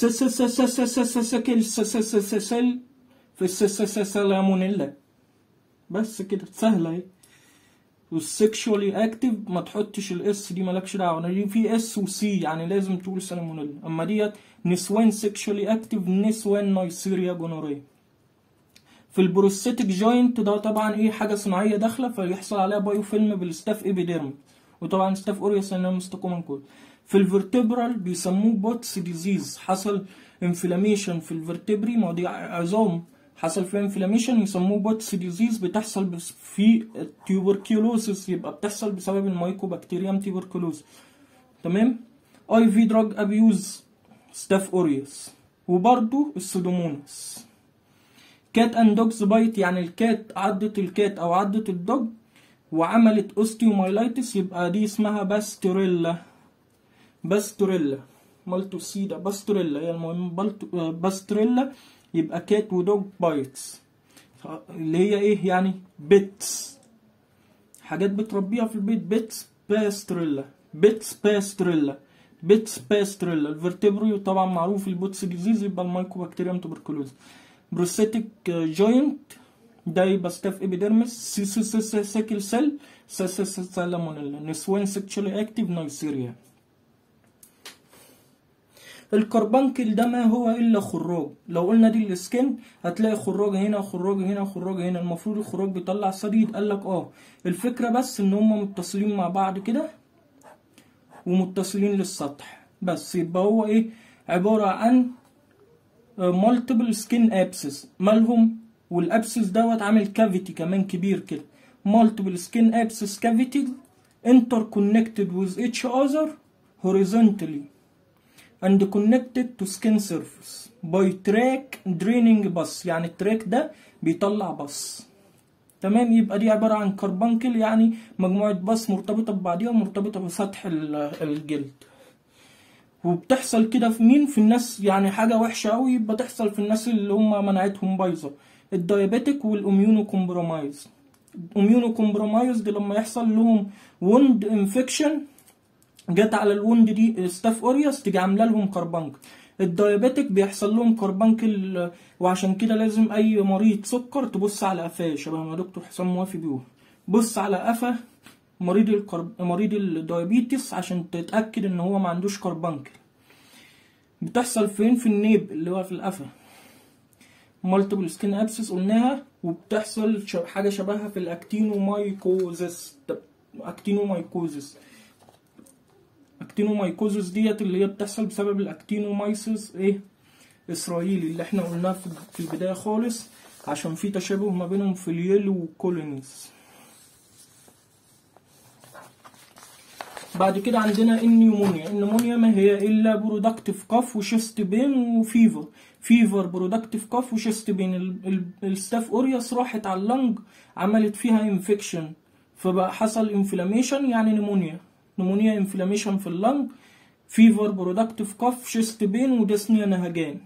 Speaker 1: سيكل سيل في سالمونيلا بس كده سهله اهي والسكشوالي اكتيف ما تحطش الاس دي مالكش دعوه انا دي في اس وسي يعني لازم تقول سالمونيلا اما ديت نسوان سكشوالي اكتيف نسوان نيسيريا جونوريا في البروستاتيك جوينت ده طبعا ايه حاجه صناعيه داخله فيحصل عليها بايو فيلم بالستاف ايبيديرم وطبعا ستاف اوريوس لانها مستقوما كود في الفرتبرال بيسموه بوتس ديزيز حصل انفلاميشن في الفرتبري ما هو دي عظام حصل فيها انفلاميشن يسموه بوتس ديزيز بتحصل بس في التيوبركيولوسيس يبقى بتحصل بسبب المايكوبكتيريم تيوبركلوز تمام اي في دراج ابيوز ستاف اوريوس وبرضو السودوموناس كات اند دوجز بايت يعني الكات عضت الكات او عضت الدوج وعملت اوستيومايلايتس يبقى دي اسمها باستوريلا باستوريلا مالتوسيدا باستوريلا هي المهم بالتو- باستوريلا يبقى كات ودوج بايتس اللي هي ايه يعني بيتس حاجات بتربيها في البيت بيتس باستريلا بيتس باستريلا بيتس باستريلا الفرتبري طبعا معروف البوتس ديزيز يبقى المايكوبكتيريم توبركلوز بروستاتيك جوينت ده يبقى ستاف ايبيديرمس سي سي سي سي سيكل سيل سي سي سي سالمونيلا نسوان سيكشولي اكتيف نيسيريا الكربنكل ده ما هو الا خراج لو قلنا دي السكن هتلاقي خراج هنا وخراج هنا وخراج هنا المفروض الخراج بيطلع صديد قال لك اه الفكره بس ان هم متصلين مع بعض كده ومتصلين للسطح بس يبقى هو ايه عبارة عن مالتيبل سكين ابسس مالهم والابسس دوت عامل كافيتي كمان كبير كده مالتيبل سكين ابسس كافيتي interconnected with each other horizontally and connected to skin surface by track draining bus يعني التراك ده بيطلع بص تمام يبقى دي عبارة عن كربانكل يعني مجموعة بص مرتبطة ببعضيها ومرتبطة بسطح ال- الجلد وبتحصل كده في مين في الناس يعني حاجة وحشة قوي بتحصل في الناس اللي هم مناعتهم بايظة الدايابيتك والاميونو كومبرومايز اميونو كومبرومايز دي لما يحصل لهم وند انفكشن جت على الوند دي ستاف اوريوس تيجي عامله لهم كربانكل الدايابيتك بيحصل لهم كربانكل وعشان كده لازم اي مريض سكر تبص على قفاه شبه ما دكتور حسام موافي بيقول بص على قفا مريض الكرب... مريض الدايابيتس عشان تتاكد ان هو ما عندوش كربانكل بتحصل فين في النيب اللي هو في القفا مالتيبل سكين ابسس قلناها وبتحصل ش- حاجه شبهها في الاكتينومايكوزس اكتينومايكوزس اكتينومايكوزس ديت اللي هي بتحصل بسبب الاكتينومايسيس ايه اسرائيلي اللي احنا قلناه في في البدايه خالص عشان في تشابه ما بينهم في اليلو كولونيز بعد كده عندنا النيومونيا النيومونيا ما هي الا برودكتيف كاف وشيست بين وفيفر فيفر برودكتيف كاف وشيست بين ال- ال- الستاف اوريوس راحت على اللنج عملت فيها انفكشن فبقى حصل انفلاميشن يعني نيمونيا نيمونيا انفلاميشن في اللنج فيفر برودكتيف كاف شيست بين وديسنيا نهجان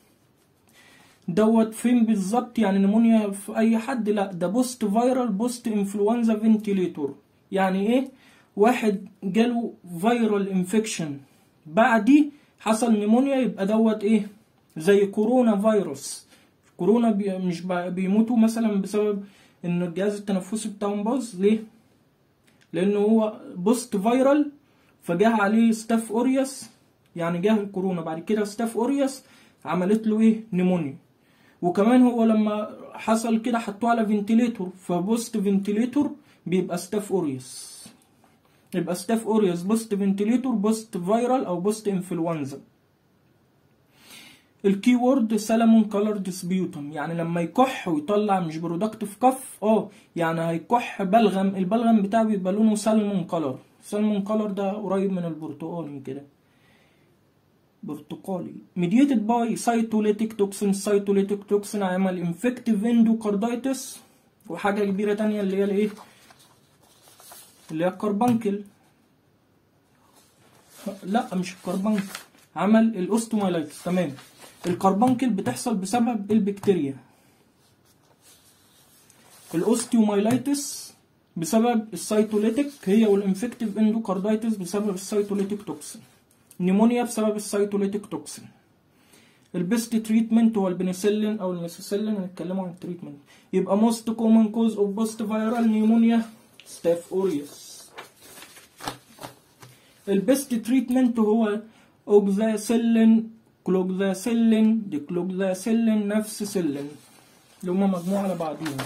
Speaker 1: دوت فين بالظبط يعني نمونيا في اي حد لا ده بوست فايرال بوست انفلونزا فنتيليتور يعني ايه واحد جاله فايرال انفكشن بعديه حصل نيمونيا يبقى دوت ايه زي كورونا فيروس كورونا بي مش بي- بيموتوا مثلا بسبب ان الجهاز التنفسي بتاعهم باظ ليه لانه هو بوست فايرال فجاه عليه ستاف اوريوس يعني جه الكورونا بعد كده ستاف اوريوس عملت له ايه نيمونيا وكمان هو لما حصل كده حطوه على فنتيليتور فبوست فنتيليتور بيبقى ستاف اوريوس يبقى ستاف اوريوس بوست فنتيليتور بوست فايرال او بوست انفلونزا الكي وورد سلمون كولر ديسبيوتم يعني لما يكح ويطلع مش برودكتيف كف اه يعني هيكح بلغم البلغم بتاعه بيبقى لونه سلمون كولر سلمون كولر ده قريب من البرتقالي كده برتقالي ميديتد باي سايتوليتيك توكسين سايتوليتيك توكسين عمل انفكتيف اندوكاردايتس وحاجه كبيره تانية اللي هي الايه اللي هي الكربانكل لا مش الكربانكل عمل الاوستومايلايتس تمام الكربانكل بتحصل بسبب البكتيريا الاوستيومايلايتس بسبب السايتوليتيك هي والانفكتيف اندوكاردايتس بسبب السايتوليتيك توكسين نيمونيا بسبب السايتوليتيك توكسين البيست تريتمنت هو البنسلين او الميسيسيلين هنتكلموا عن التريتمنت يبقى موست كومن كوز اوف بوست فايرال نيمونيا ستاف اوريوس البيست تريتمنت هو اوكزاسيلين كلوكزاسيلين ديكلوكزاسيلين نفس سيلين اللي هما مجموعة على بعضيهم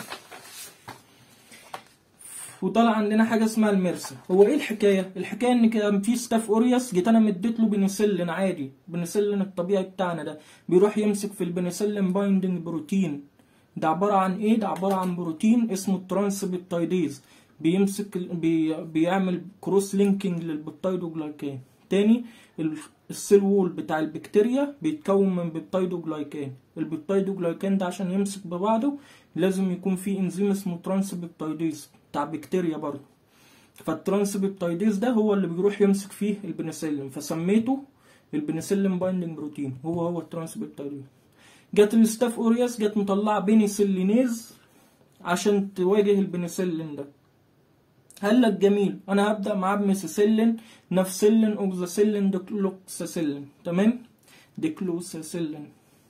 Speaker 1: وطلع عندنا حاجه اسمها المرسى هو ايه الحكايه الحكايه ان كان في ستاف اوريوس جيت انا مديت له بنسلين عادي بنسلين الطبيعي بتاعنا ده بيروح يمسك في البنسلين بايندنج بروتين ده عباره عن ايه ده عباره عن بروتين اسمه الترانسبيبتايديز بيمسك ال- بي بيعمل كروس لينكينج للبيبتايدوجلايكان تاني ال- السيل وول بتاع البكتيريا بيتكون من بيبتايدوجلايكان البيبتايدوجلايكان ده عشان يمسك ببعضه لازم يكون في انزيم اسمه ترانسبيبتايديز بتاع بكتيريا برضه فالترانسبيبتايديز ده هو اللي بيروح يمسك فيه البنسلين فسميته البنسلين بايندنج بروتين هو هو الترانسبيبتايديز جت الستاف اوريوس جت مطلعه بينيسيلينيز عشان تواجه البنسلين ده قال لك جميل انا هبدا معاه بميسيسيلين نفسيلين اوكزاسيلين ديكلوكساسيلين تمام ديكلوساسيلين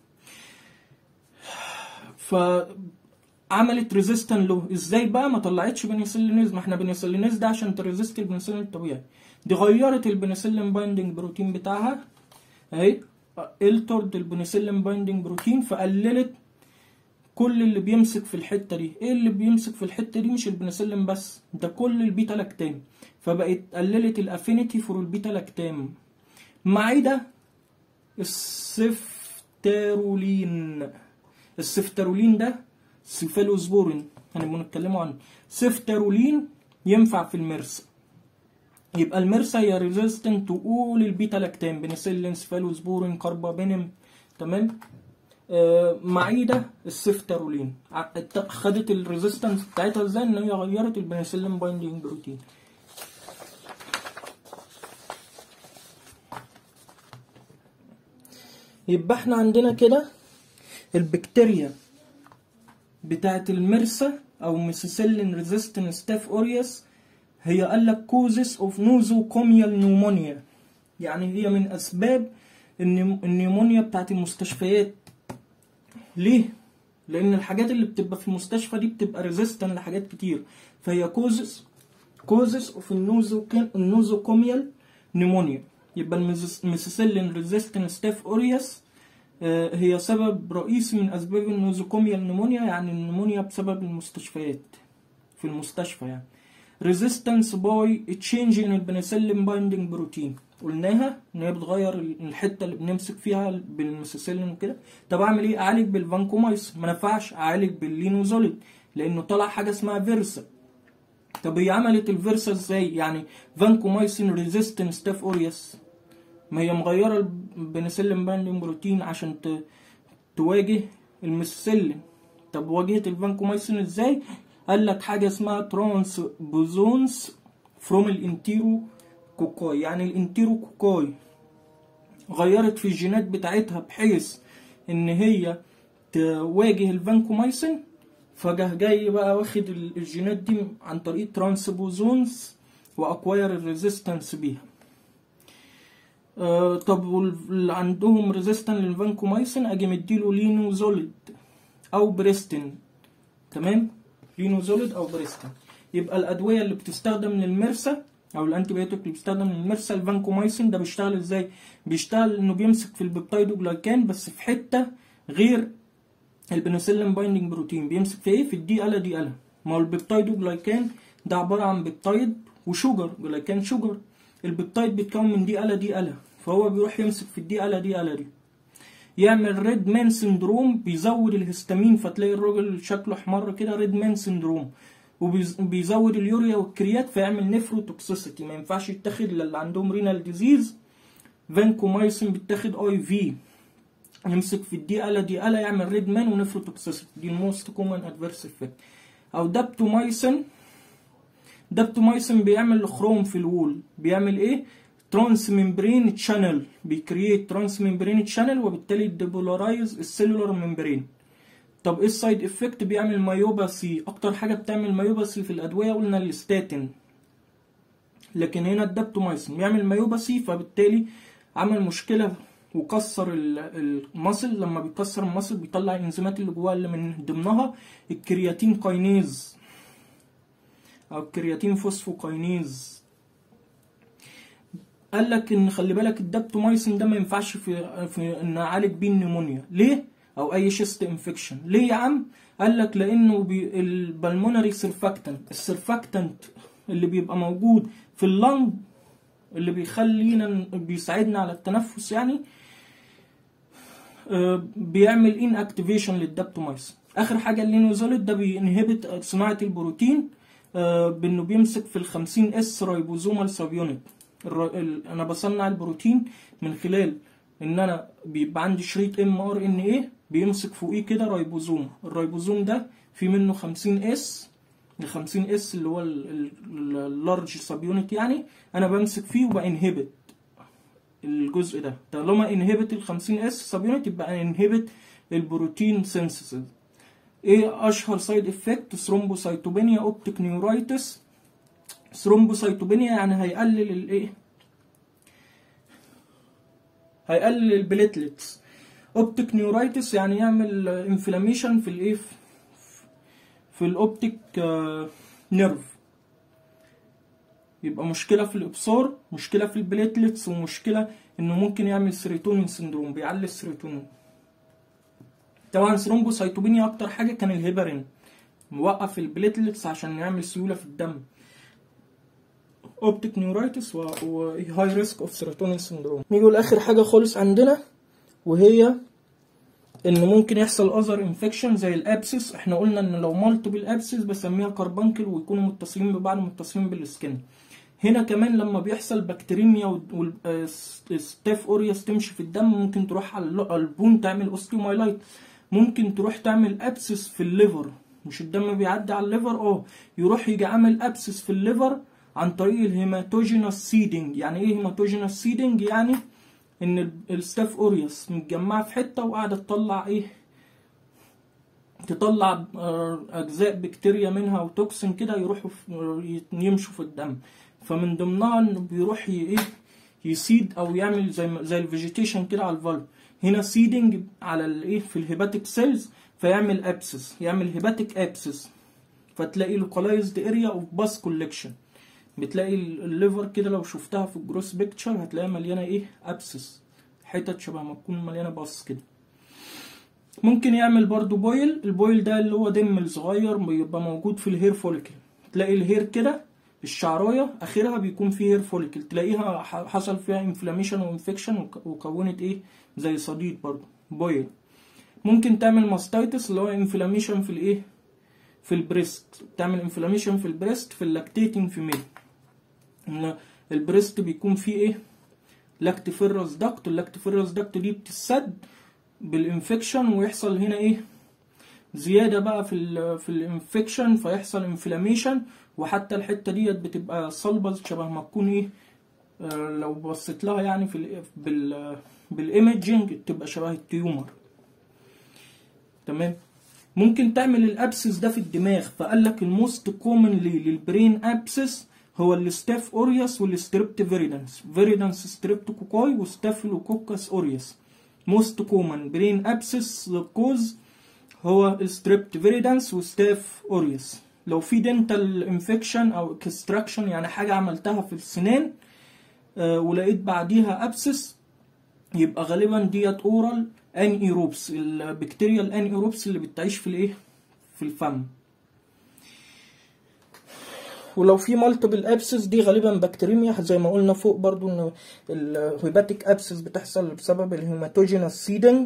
Speaker 1: فعملت ريزيستن له ازاي بقى ما طلعتش بنسلينيز ما احنا بنسلينيز ده عشان تريزيست البنسلين الطبيعي دي غيرت البنسلين بايندنج بروتين بتاعها اهي الترد البنسلين بايندنج بروتين فقللت كل اللي بيمسك في الحته دي ايه اللي بيمسك في الحته دي مش البنسلين بس ده كل البيتا لاكتام فبقت قللت الافينيتي فور البيتا لاكتام ما عدا السفترولين السفترولين ده سيفالوسبورين هنبقى نتكلموا عنه سفترولين ينفع في المرسى يبقى المرسى هي ريزيستنت تو اول البيتا لاكتام بنسلين سيفالوسبورين كاربابينم تمام آه ما عدا السفترولين ع- خدت الريزيستنس بتاعتها ازاي ان هي غيرت البنسلين بايندينج بروتين يبقى احنا عندنا كده البكتيريا بتاعت المرسى او ميسيسيلين ريزيستنت ستاف اوريوس هي قال لك كوزس اوف نوزوكوميال نيومونيا يعني هي من اسباب النيم- النيومونيا بتاعت المستشفيات ليه لان الحاجات اللي بتبقى في المستشفى دي بتبقى ريزيستنت لحاجات كتير فهي كوزس كوزس اوف النوزوكوميال نيمونيا يبقى الميسيسيلين ريزيستنت ستاف اوريوس آه، هي سبب رئيسي من اسباب النوزوكوميال نيمونيا يعني النيمونيا بسبب المستشفيات في المستشفى يعني resistance by change in البنسلين بايندينج بروتين قلناها ان هي بتغير الحته اللي بنمسك فيها بالميسيسيلين وكده طب اعمل ايه اعالج بالفانكومايس ما نفعش اعالج باللينوزوليد لانه طلع حاجه اسمها فيرسا طب هي عملت الفيرسا ازاي يعني فانكومايسين ريزيستنت ستاف اوريوس ما هي مغيره البنسلين بايندينج بروتين عشان ت... تواجه الميسيسيلين طب واجهت الفانكومايسين ازاي قال لك حاجه اسمها ترانس بوزونز فروم الانتيرو كوكاي يعني الانتيرو كوكاي غيرت في الجينات بتاعتها بحيث ان هي تواجه الفانكومايسين فجاه جاي بقى واخد ال- الجينات دي عن طريق ترانسبوزونز واكواير الريزيستنس بيها آه طب واللي عندهم ريزيستنت للفانكومايسين اجي مديله لينوزوليد او بريستين تمام لينوزوليد او بريستين يبقى الادويه اللي بتستخدم للمرسى او الانتي بايوتيك اللي بيستخدم للمرسى الفانكومايسين ده بيشتغل ازاي بيشتغل انه بيمسك في البيبتايدوجلايكان بس في حته غير البنسلين بايندينج بروتين بيمسك في ايه في الدي الا دي الا ما هو البيبتايدوجلايكان ده عباره عن بيبتايد وشوجر جلايكان شوجر البيبتايد بيتكون من دي الا دي الا فهو بيروح يمسك في الدي الا دي الا دي يعمل ريد مان سندروم بيزود الهستامين فتلاقي الراجل شكله احمر كده ريد مان سندروم وبيزود اليوريا والكريات فيعمل نفروتوكسيسيتي ما ينفعش يتاخد للي عندهم رينال ديزيز فانكومايسين بيتاخد اي في يمسك في الدي الا دي الا يعمل ريد مان ونفروتوكسيسيتي دي الموست كومن ادفيرس افكت او دابتومايسين دابتومايسين بيعمل خروم في الوول بيعمل ايه ترانس ممبرين تشانل بيكرييت ترانس ممبرين تشانل وبالتالي ديبولارايز السيلولار ممبرين طب ايه السايد افكت بيعمل مايوباسي اكتر حاجه بتعمل مايوباسي في الادويه قلنا الستاتين لكن هنا الدابتومايسين بيعمل مايوباسي فبالتالي عمل مشكله وكسر ال- المصل لما بيكسر المصل بيطلع الانزيمات اللي جواها اللي من ضمنها الكرياتين كاينيز او الكرياتين فوسفوكاينيز قال لك ان خلي بالك الدابتومايسين ده ما ينفعش في في ان اعالج بيه النيمونيا ليه او اي شيست انفكشن ليه يا عم قال لك لانه بي البلمونري سيرفاكتنت السيرفاكتنت اللي بيبقى موجود في اللنج اللي بيخلينا بيساعدنا على التنفس يعني آه، بيعمل ان اكتيفيشن للدابتومايسين اخر حاجه اللينوزوليد ده بينهبت صناعه البروتين آه، بانه بيمسك في ال 50 اس رايبوزومال سب يونت انا بصنع البروتين من خلال ان انا بيبقى عندي شريط ام ار ان ايه بيمسك فوقيه كده رايبوزوم الرايبوزوم ده في منه 50 اس ال 50 اس اللي هو اللارج سب يونت يعني انا بمسك فيه وبانهبت الجزء ده طالما انهبت ال 50 اس سب يونت يبقى انهبت البروتين سينثيسيس ايه اشهر سايد افكت ثرومبوسايتوبينيا اوبتيك نيورايتس ثرومبوسايتوبينيا يعني هيقلل الايه هيقلل البليتلتس اوبتيك نيورايتس يعني يعمل انفلاميشن في الايه في الاوبتيك نيرف يبقى مشكله في الابصار مشكله في البليتلتس ومشكله انه ممكن يعمل سيروتونين سندروم بيعلي السيروتونين طبعا ثرومبوسايتوبينيا اكتر حاجه كان الهيبرين موقف البليتلتس عشان يعمل سيوله في الدم اوبتيك نيورايتس وهاي ريسك اوف سيروتونين سندروم نيجي لاخر حاجه خالص عندنا وهي ان ممكن يحصل اذر انفكشن زي الابسس احنا قلنا ان لو مالتيبل ابسس بسميها كربانكل ويكونوا متصلين ببعض متصلين بالسكن هنا كمان لما بيحصل بكتيريميا والستاف اوريوس تمشي في الدم ممكن تروح على البون تعمل اوستيومايلايت ممكن تروح تعمل ابسس في الليفر مش الدم بيعدي على الليفر اه يروح يجي عامل ابسس في الليفر عن طريق الهيماتوجينوس سيدنج يعني ايه هيماتوجينوس سيدنج يعني ان الستاف اوريوس متجمعه في حته وقاعده تطلع ايه تطلع اجزاء بكتيريا منها وتوكسين كده يروحوا يمشوا في الدم فمن ضمنها انه بيروح ايه يسيد او يعمل زي زي الفيجيتيشن كده على الفالف هنا سيدنج على الايه في الهيباتيك سيلز فيعمل ابسس يعمل هيباتيك ابسس فتلاقي لوكالايزد اريا اوف باس كولكشن بتلاقي الليفر كده لو شفتها في الجروس بيكتشر هتلاقيها مليانه ايه ابسس حتت شبه ما تكون مليانه باص كده ممكن يعمل برضو بويل البويل ده اللي هو دم صغير بيبقى موجود في الهير فوليكل تلاقي الهير كده الشعرايه اخرها بيكون فيه هير فوليكل تلاقيها حصل فيها انفلاميشن وانفكشن وكونت ايه زي صديد برضو بويل ممكن تعمل ماستايتس اللي هو انفلاميشن في الايه في البريست تعمل انفلاميشن في البريست في اللاكتيتنج فيميل ان البريست بيكون فيه ايه لاكتيفيروس داكت اللاكتيفيروس داكت دي بتسد بالانفكشن ويحصل هنا ايه زياده بقى في ال في الانفكشن فيحصل انفلاميشن وحتى الحته ديت بتبقى صلبه شبه ما تكون ايه آه لو بصيت لها يعني في ال بال بالايمجنج تبقى شبه التيومر تمام ممكن تعمل الابسس ده في الدماغ فقال لك الموست كومنلي للبرين ابسس هو الستاف اوريوس والستريبت فيريدنس فيريدنس ستريبتوكوكاي وستافيلوكوكس اوريوس موست كومن برين ابسس كوز هو الستريبت فيريدنس وستاف اوريوس لو في دنتال انفكشن او اكستراكشن يعني حاجه عملتها في السنان آه ولقيت بعديها ابسس يبقى غالبا ديت اورال ان ايروبس البكتيريا الان ايروبس اللي بتعيش في الايه في الفم ولو في مالتيبل ابسس دي غالبا بكتيريميا زي ما قلنا فوق برضو ان الهيباتيك ابسس بتحصل بسبب الهيماتوجينوس سيدنج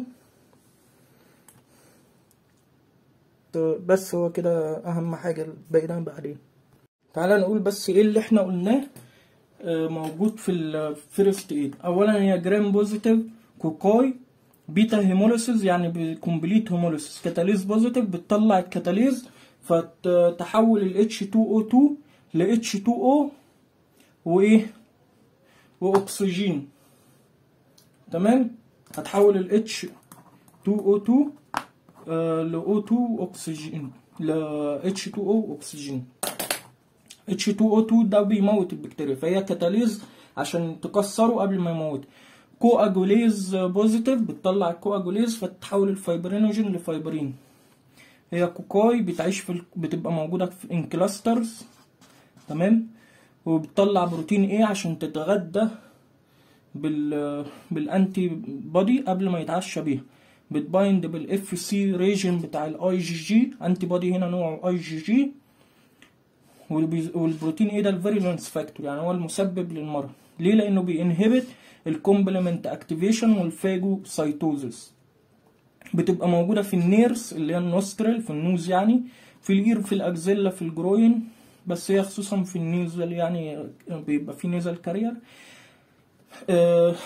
Speaker 1: بس هو كده اهم حاجه الباقي ده بعدين تعالى نقول بس ايه اللي احنا قلناه موجود في الفيرست ايد اولا هي جرام بوزيتيف كوكاي بيتا هيموليسيس يعني كومبليت هيموليسيس كاتاليز بوزيتيف بتطلع الكاتاليز فتحول ال H2O2 ل H2O وايه واكسجين تمام هتحول ال H2O2 آه ل O2 اكسجين ل H2O اكسجين H2O2 ده بيموت البكتيريا فهي كاتاليز عشان تكسره قبل ما يموت كواجوليز بوزيتيف بتطلع الكواجوليز فتحول الفايبرينوجين لفايبرين هي كوكاي بتعيش في بتبقى موجودة في انكلاسترز تمام وبتطلع بروتين ايه عشان تتغدى بال بالانتي بودي قبل ما يتعشى بيها بتبايند بالاف سي ريجن بتاع الاي جي جي انتي بودي هنا نوعه اي جي جي والبروتين ايه ده الفيريلانس فاكتور يعني هو المسبب للمرض ليه لانه بينهبت الكومبلمنت اكتيفيشن والفاجوسايتوزيس بتبقى موجوده في النيرس اللي هي النوسترل في النوز يعني في الاير في الاكزيلا في الجروين بس هي خصوصا في النيزل يعني بيبقى في نيزل كارير آه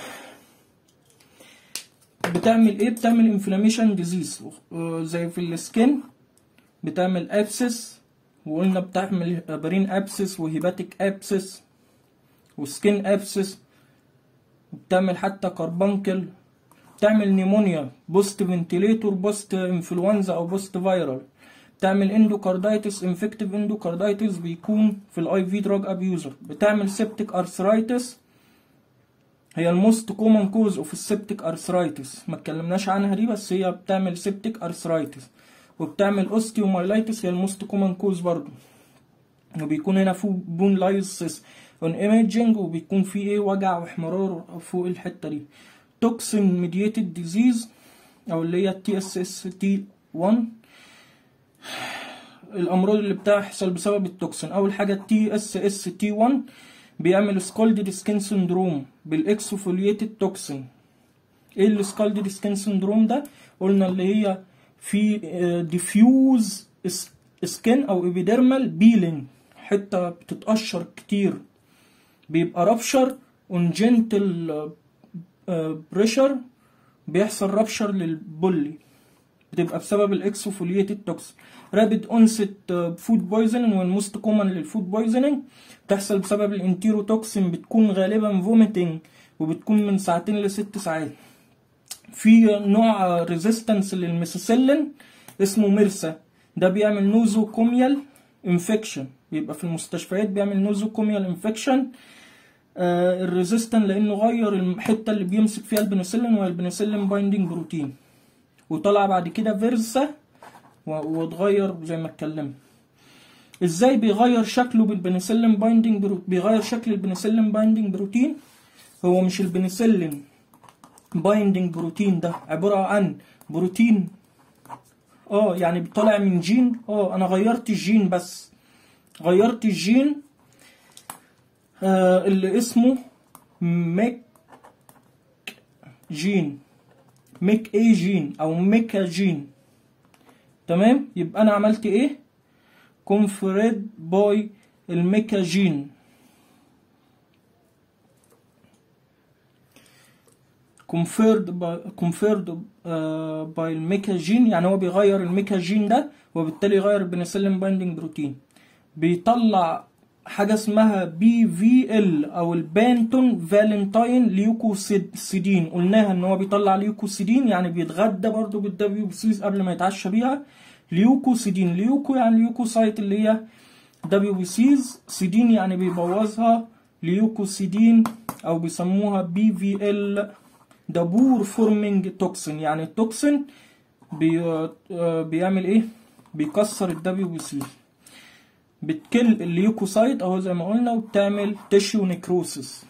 Speaker 1: بتعمل ايه بتعمل انفلاميشن ديزيز آه زي في السكين بتعمل ابسس وقلنا بتعمل برين ابسس وهيباتيك ابسس وسكين ابسس بتعمل حتى كربانكل بتعمل نيمونيا بوست فنتيليتور بوست انفلونزا او بوست فايرال بتعمل اندوكاردايتس انفكتيف اندوكاردايتس بيكون في الاي في دراج ابيوزر بتعمل سيبتيك ارثرايتس هي الموست كومن كوز اوف السيبتيك ارثرايتس ما اتكلمناش عنها دي بس هي بتعمل سيبتيك ارثرايتس وبتعمل اوستيومايلايتس هي الموست كومن كوز برضو وبيكون هنا فوق بون لايسس اون ايميجنج وبيكون في ايه وجع واحمرار فوق الحته دي توكسين ميديتد ديزيز او اللي هي تي اس اس تي 1 الامراض اللي بتحصل بسبب التوكسين اول حاجه تي اس اس تي 1 بيعمل سكولدد سكين سندروم بالاكسوفولييتد توكسين ايه السكالدد سكين سندروم ده قلنا اللي هي في ديفيوز سكين او ايبيديرمال بيلينج حته بتتقشر كتير بيبقى رابشر اون جنتل بريشر بيحصل رابشر للبولي بتبقى بسبب الاكسوفولييتد توكسين رابيد اونست فود بويزنينج والموست كومن للفود بويزنينج بتحصل بسبب الانتيروتوكسين بتكون غالبا فوميتنج وبتكون من ساعتين لست ساعات في نوع ريزيستنس للميسيسيلين اسمه ميرسا ده بيعمل نوزوكوميال انفكشن بيبقى في المستشفيات بيعمل نوزوكوميال انفكشن آه الريزيستن لانه غير الحته اللي بيمسك فيها البنسلين وهي البنسلين بايندينج بروتين وطلع بعد كده فيرسا واتغير زي ما اتكلمنا ازاي بيغير شكله بالبنسلين بايندينج برو... بيغير شكل البنسلين بايندينج بروتين هو مش البنسلين بايندينج بروتين ده عبارة عن بروتين اه يعني طالع من جين اه انا غيرت الجين بس غيرت الجين آه اللي اسمه ميك جين ميك اي جين او ميكا جين تمام يبقى انا عملت ايه كونفريد باي الميكا جين conferred by conferred uh, by الميكا جين يعني هو بيغير الميكا جين ده وبالتالي يغير البنسلين بايندينج بروتين بيطلع حاجه اسمها بي في ال او البانتون فالنتاين ليوكوسيدين قلناها ان هو بيطلع ليوكوسيدين يعني بيتغدى برضو بالدبليو بي سيز قبل ما يتعشى بيها ليوكوسيدين ليوكو يعني ليوكوسايت اللي هي دبليو بي سيز سيدين يعني بيبوظها ليوكوسيدين او بيسموها بي في ال ده بور فورمينج توكسين يعني التوكسين بي بيعمل ايه بيكسر الدبليو بي سي بتكل الليوكوسايت اهو زي ما قلنا وبتعمل تيشيو نيكروسيس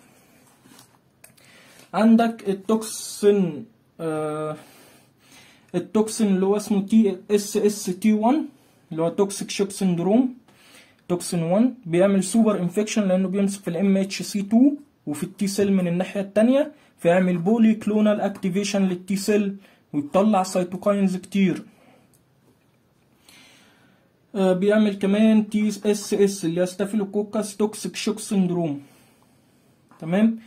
Speaker 1: عندك التوكسين آه التوكسين اللي هو اسمه تي اس اس تي 1 اللي هو توكسيك شوك سندروم توكسين 1 بيعمل سوبر انفكشن لانه بيمسك في الام اتش سي 2 وفي التي سيل من الناحيه الثانيه فيعمل بولي كلونال اكتيفيشن للتي سيل ويطلع سيتوكاينز كتير آه بيعمل كمان تي اس اس اللي هي ستافيلوكوكاس توكسيك شوك سندروم تمام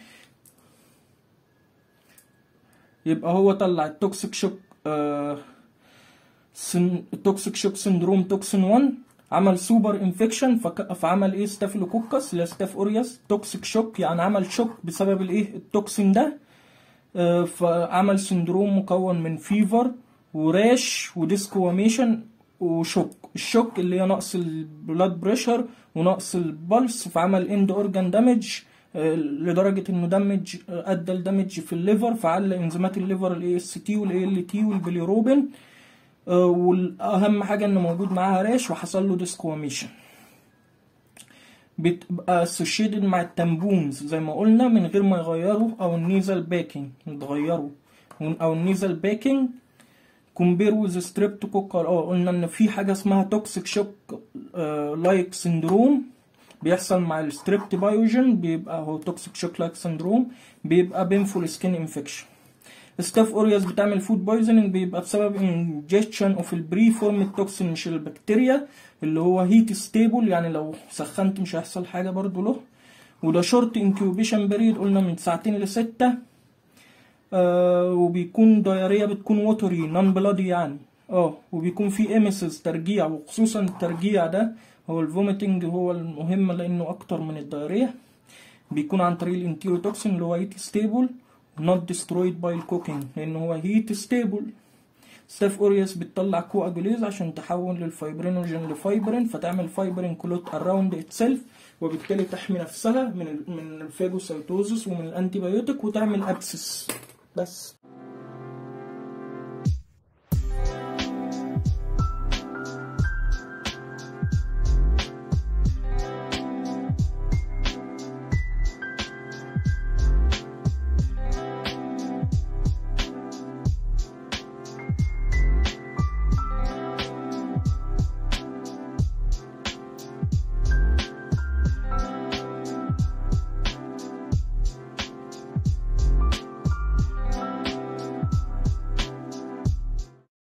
Speaker 1: يبقى هو طلع التوكسيك شوك آه سن... التوكسيك شوك سندروم توكسين 1 عمل سوبر انفكشن فك... فعمل ايه ستافيلوكوكس اللي ستاف اوريوس توكسيك شوك يعني عمل شوك بسبب الايه التوكسين ده آه فعمل سندروم مكون من فيفر وراش وديسكواميشن وشوك الشوك اللي هي نقص البلاد بريشر ونقص البلس فعمل اند اورجان دامج لدرجه انه دمج ادى لدمج في الليفر فعلى انزيمات الليفر الاي اس تي والاي ال تي والبيليروبين والاهم حاجه انه موجود معاها راش وحصل له ديسكواميشن بتبقى اسوشيتد مع التامبونز زي ما قلنا من غير ما يغيروا او النيزل باكينج يتغيروا او النيزل باكينج كومبير ويز ستريبتوكوكال اه قلنا ان في حاجه اسمها توكسيك شوك لايك سندروم بيحصل مع الستريبت بايوجين بيبقى هو توكسيك شوك لايك سندروم بيبقى بينفول سكين انفكشن ستاف اوريوس بتعمل فود بويزنينج بيبقى بسبب انجكشن اوف البري فورم توكسين مش البكتيريا اللي هو هيت ستيبل يعني لو سخنت مش هيحصل حاجه برضو له وده شورت انكيوبيشن بريد قلنا من ساعتين لستة آه وبيكون دايريا بتكون ووتري نون بلادي يعني اه وبيكون في اميسز ترجيع وخصوصا الترجيع ده هو الفوميتنج هو المهم لانه اكتر من الدايريا بيكون عن طريق الانتيروتوكسين اللي هو هيت ستيبل not destroyed by الكوكينج لان هو هيت ستيبل ستاف اوريوس بتطلع كواجوليز عشان تحول للفايبرينوجين لفايبرين فتعمل فايبرين كلوت اراوند اتسيلف وبالتالي تحمي نفسها من ال من الفاجوسيتوزس ومن الانتي بايوتيك وتعمل ابسس بس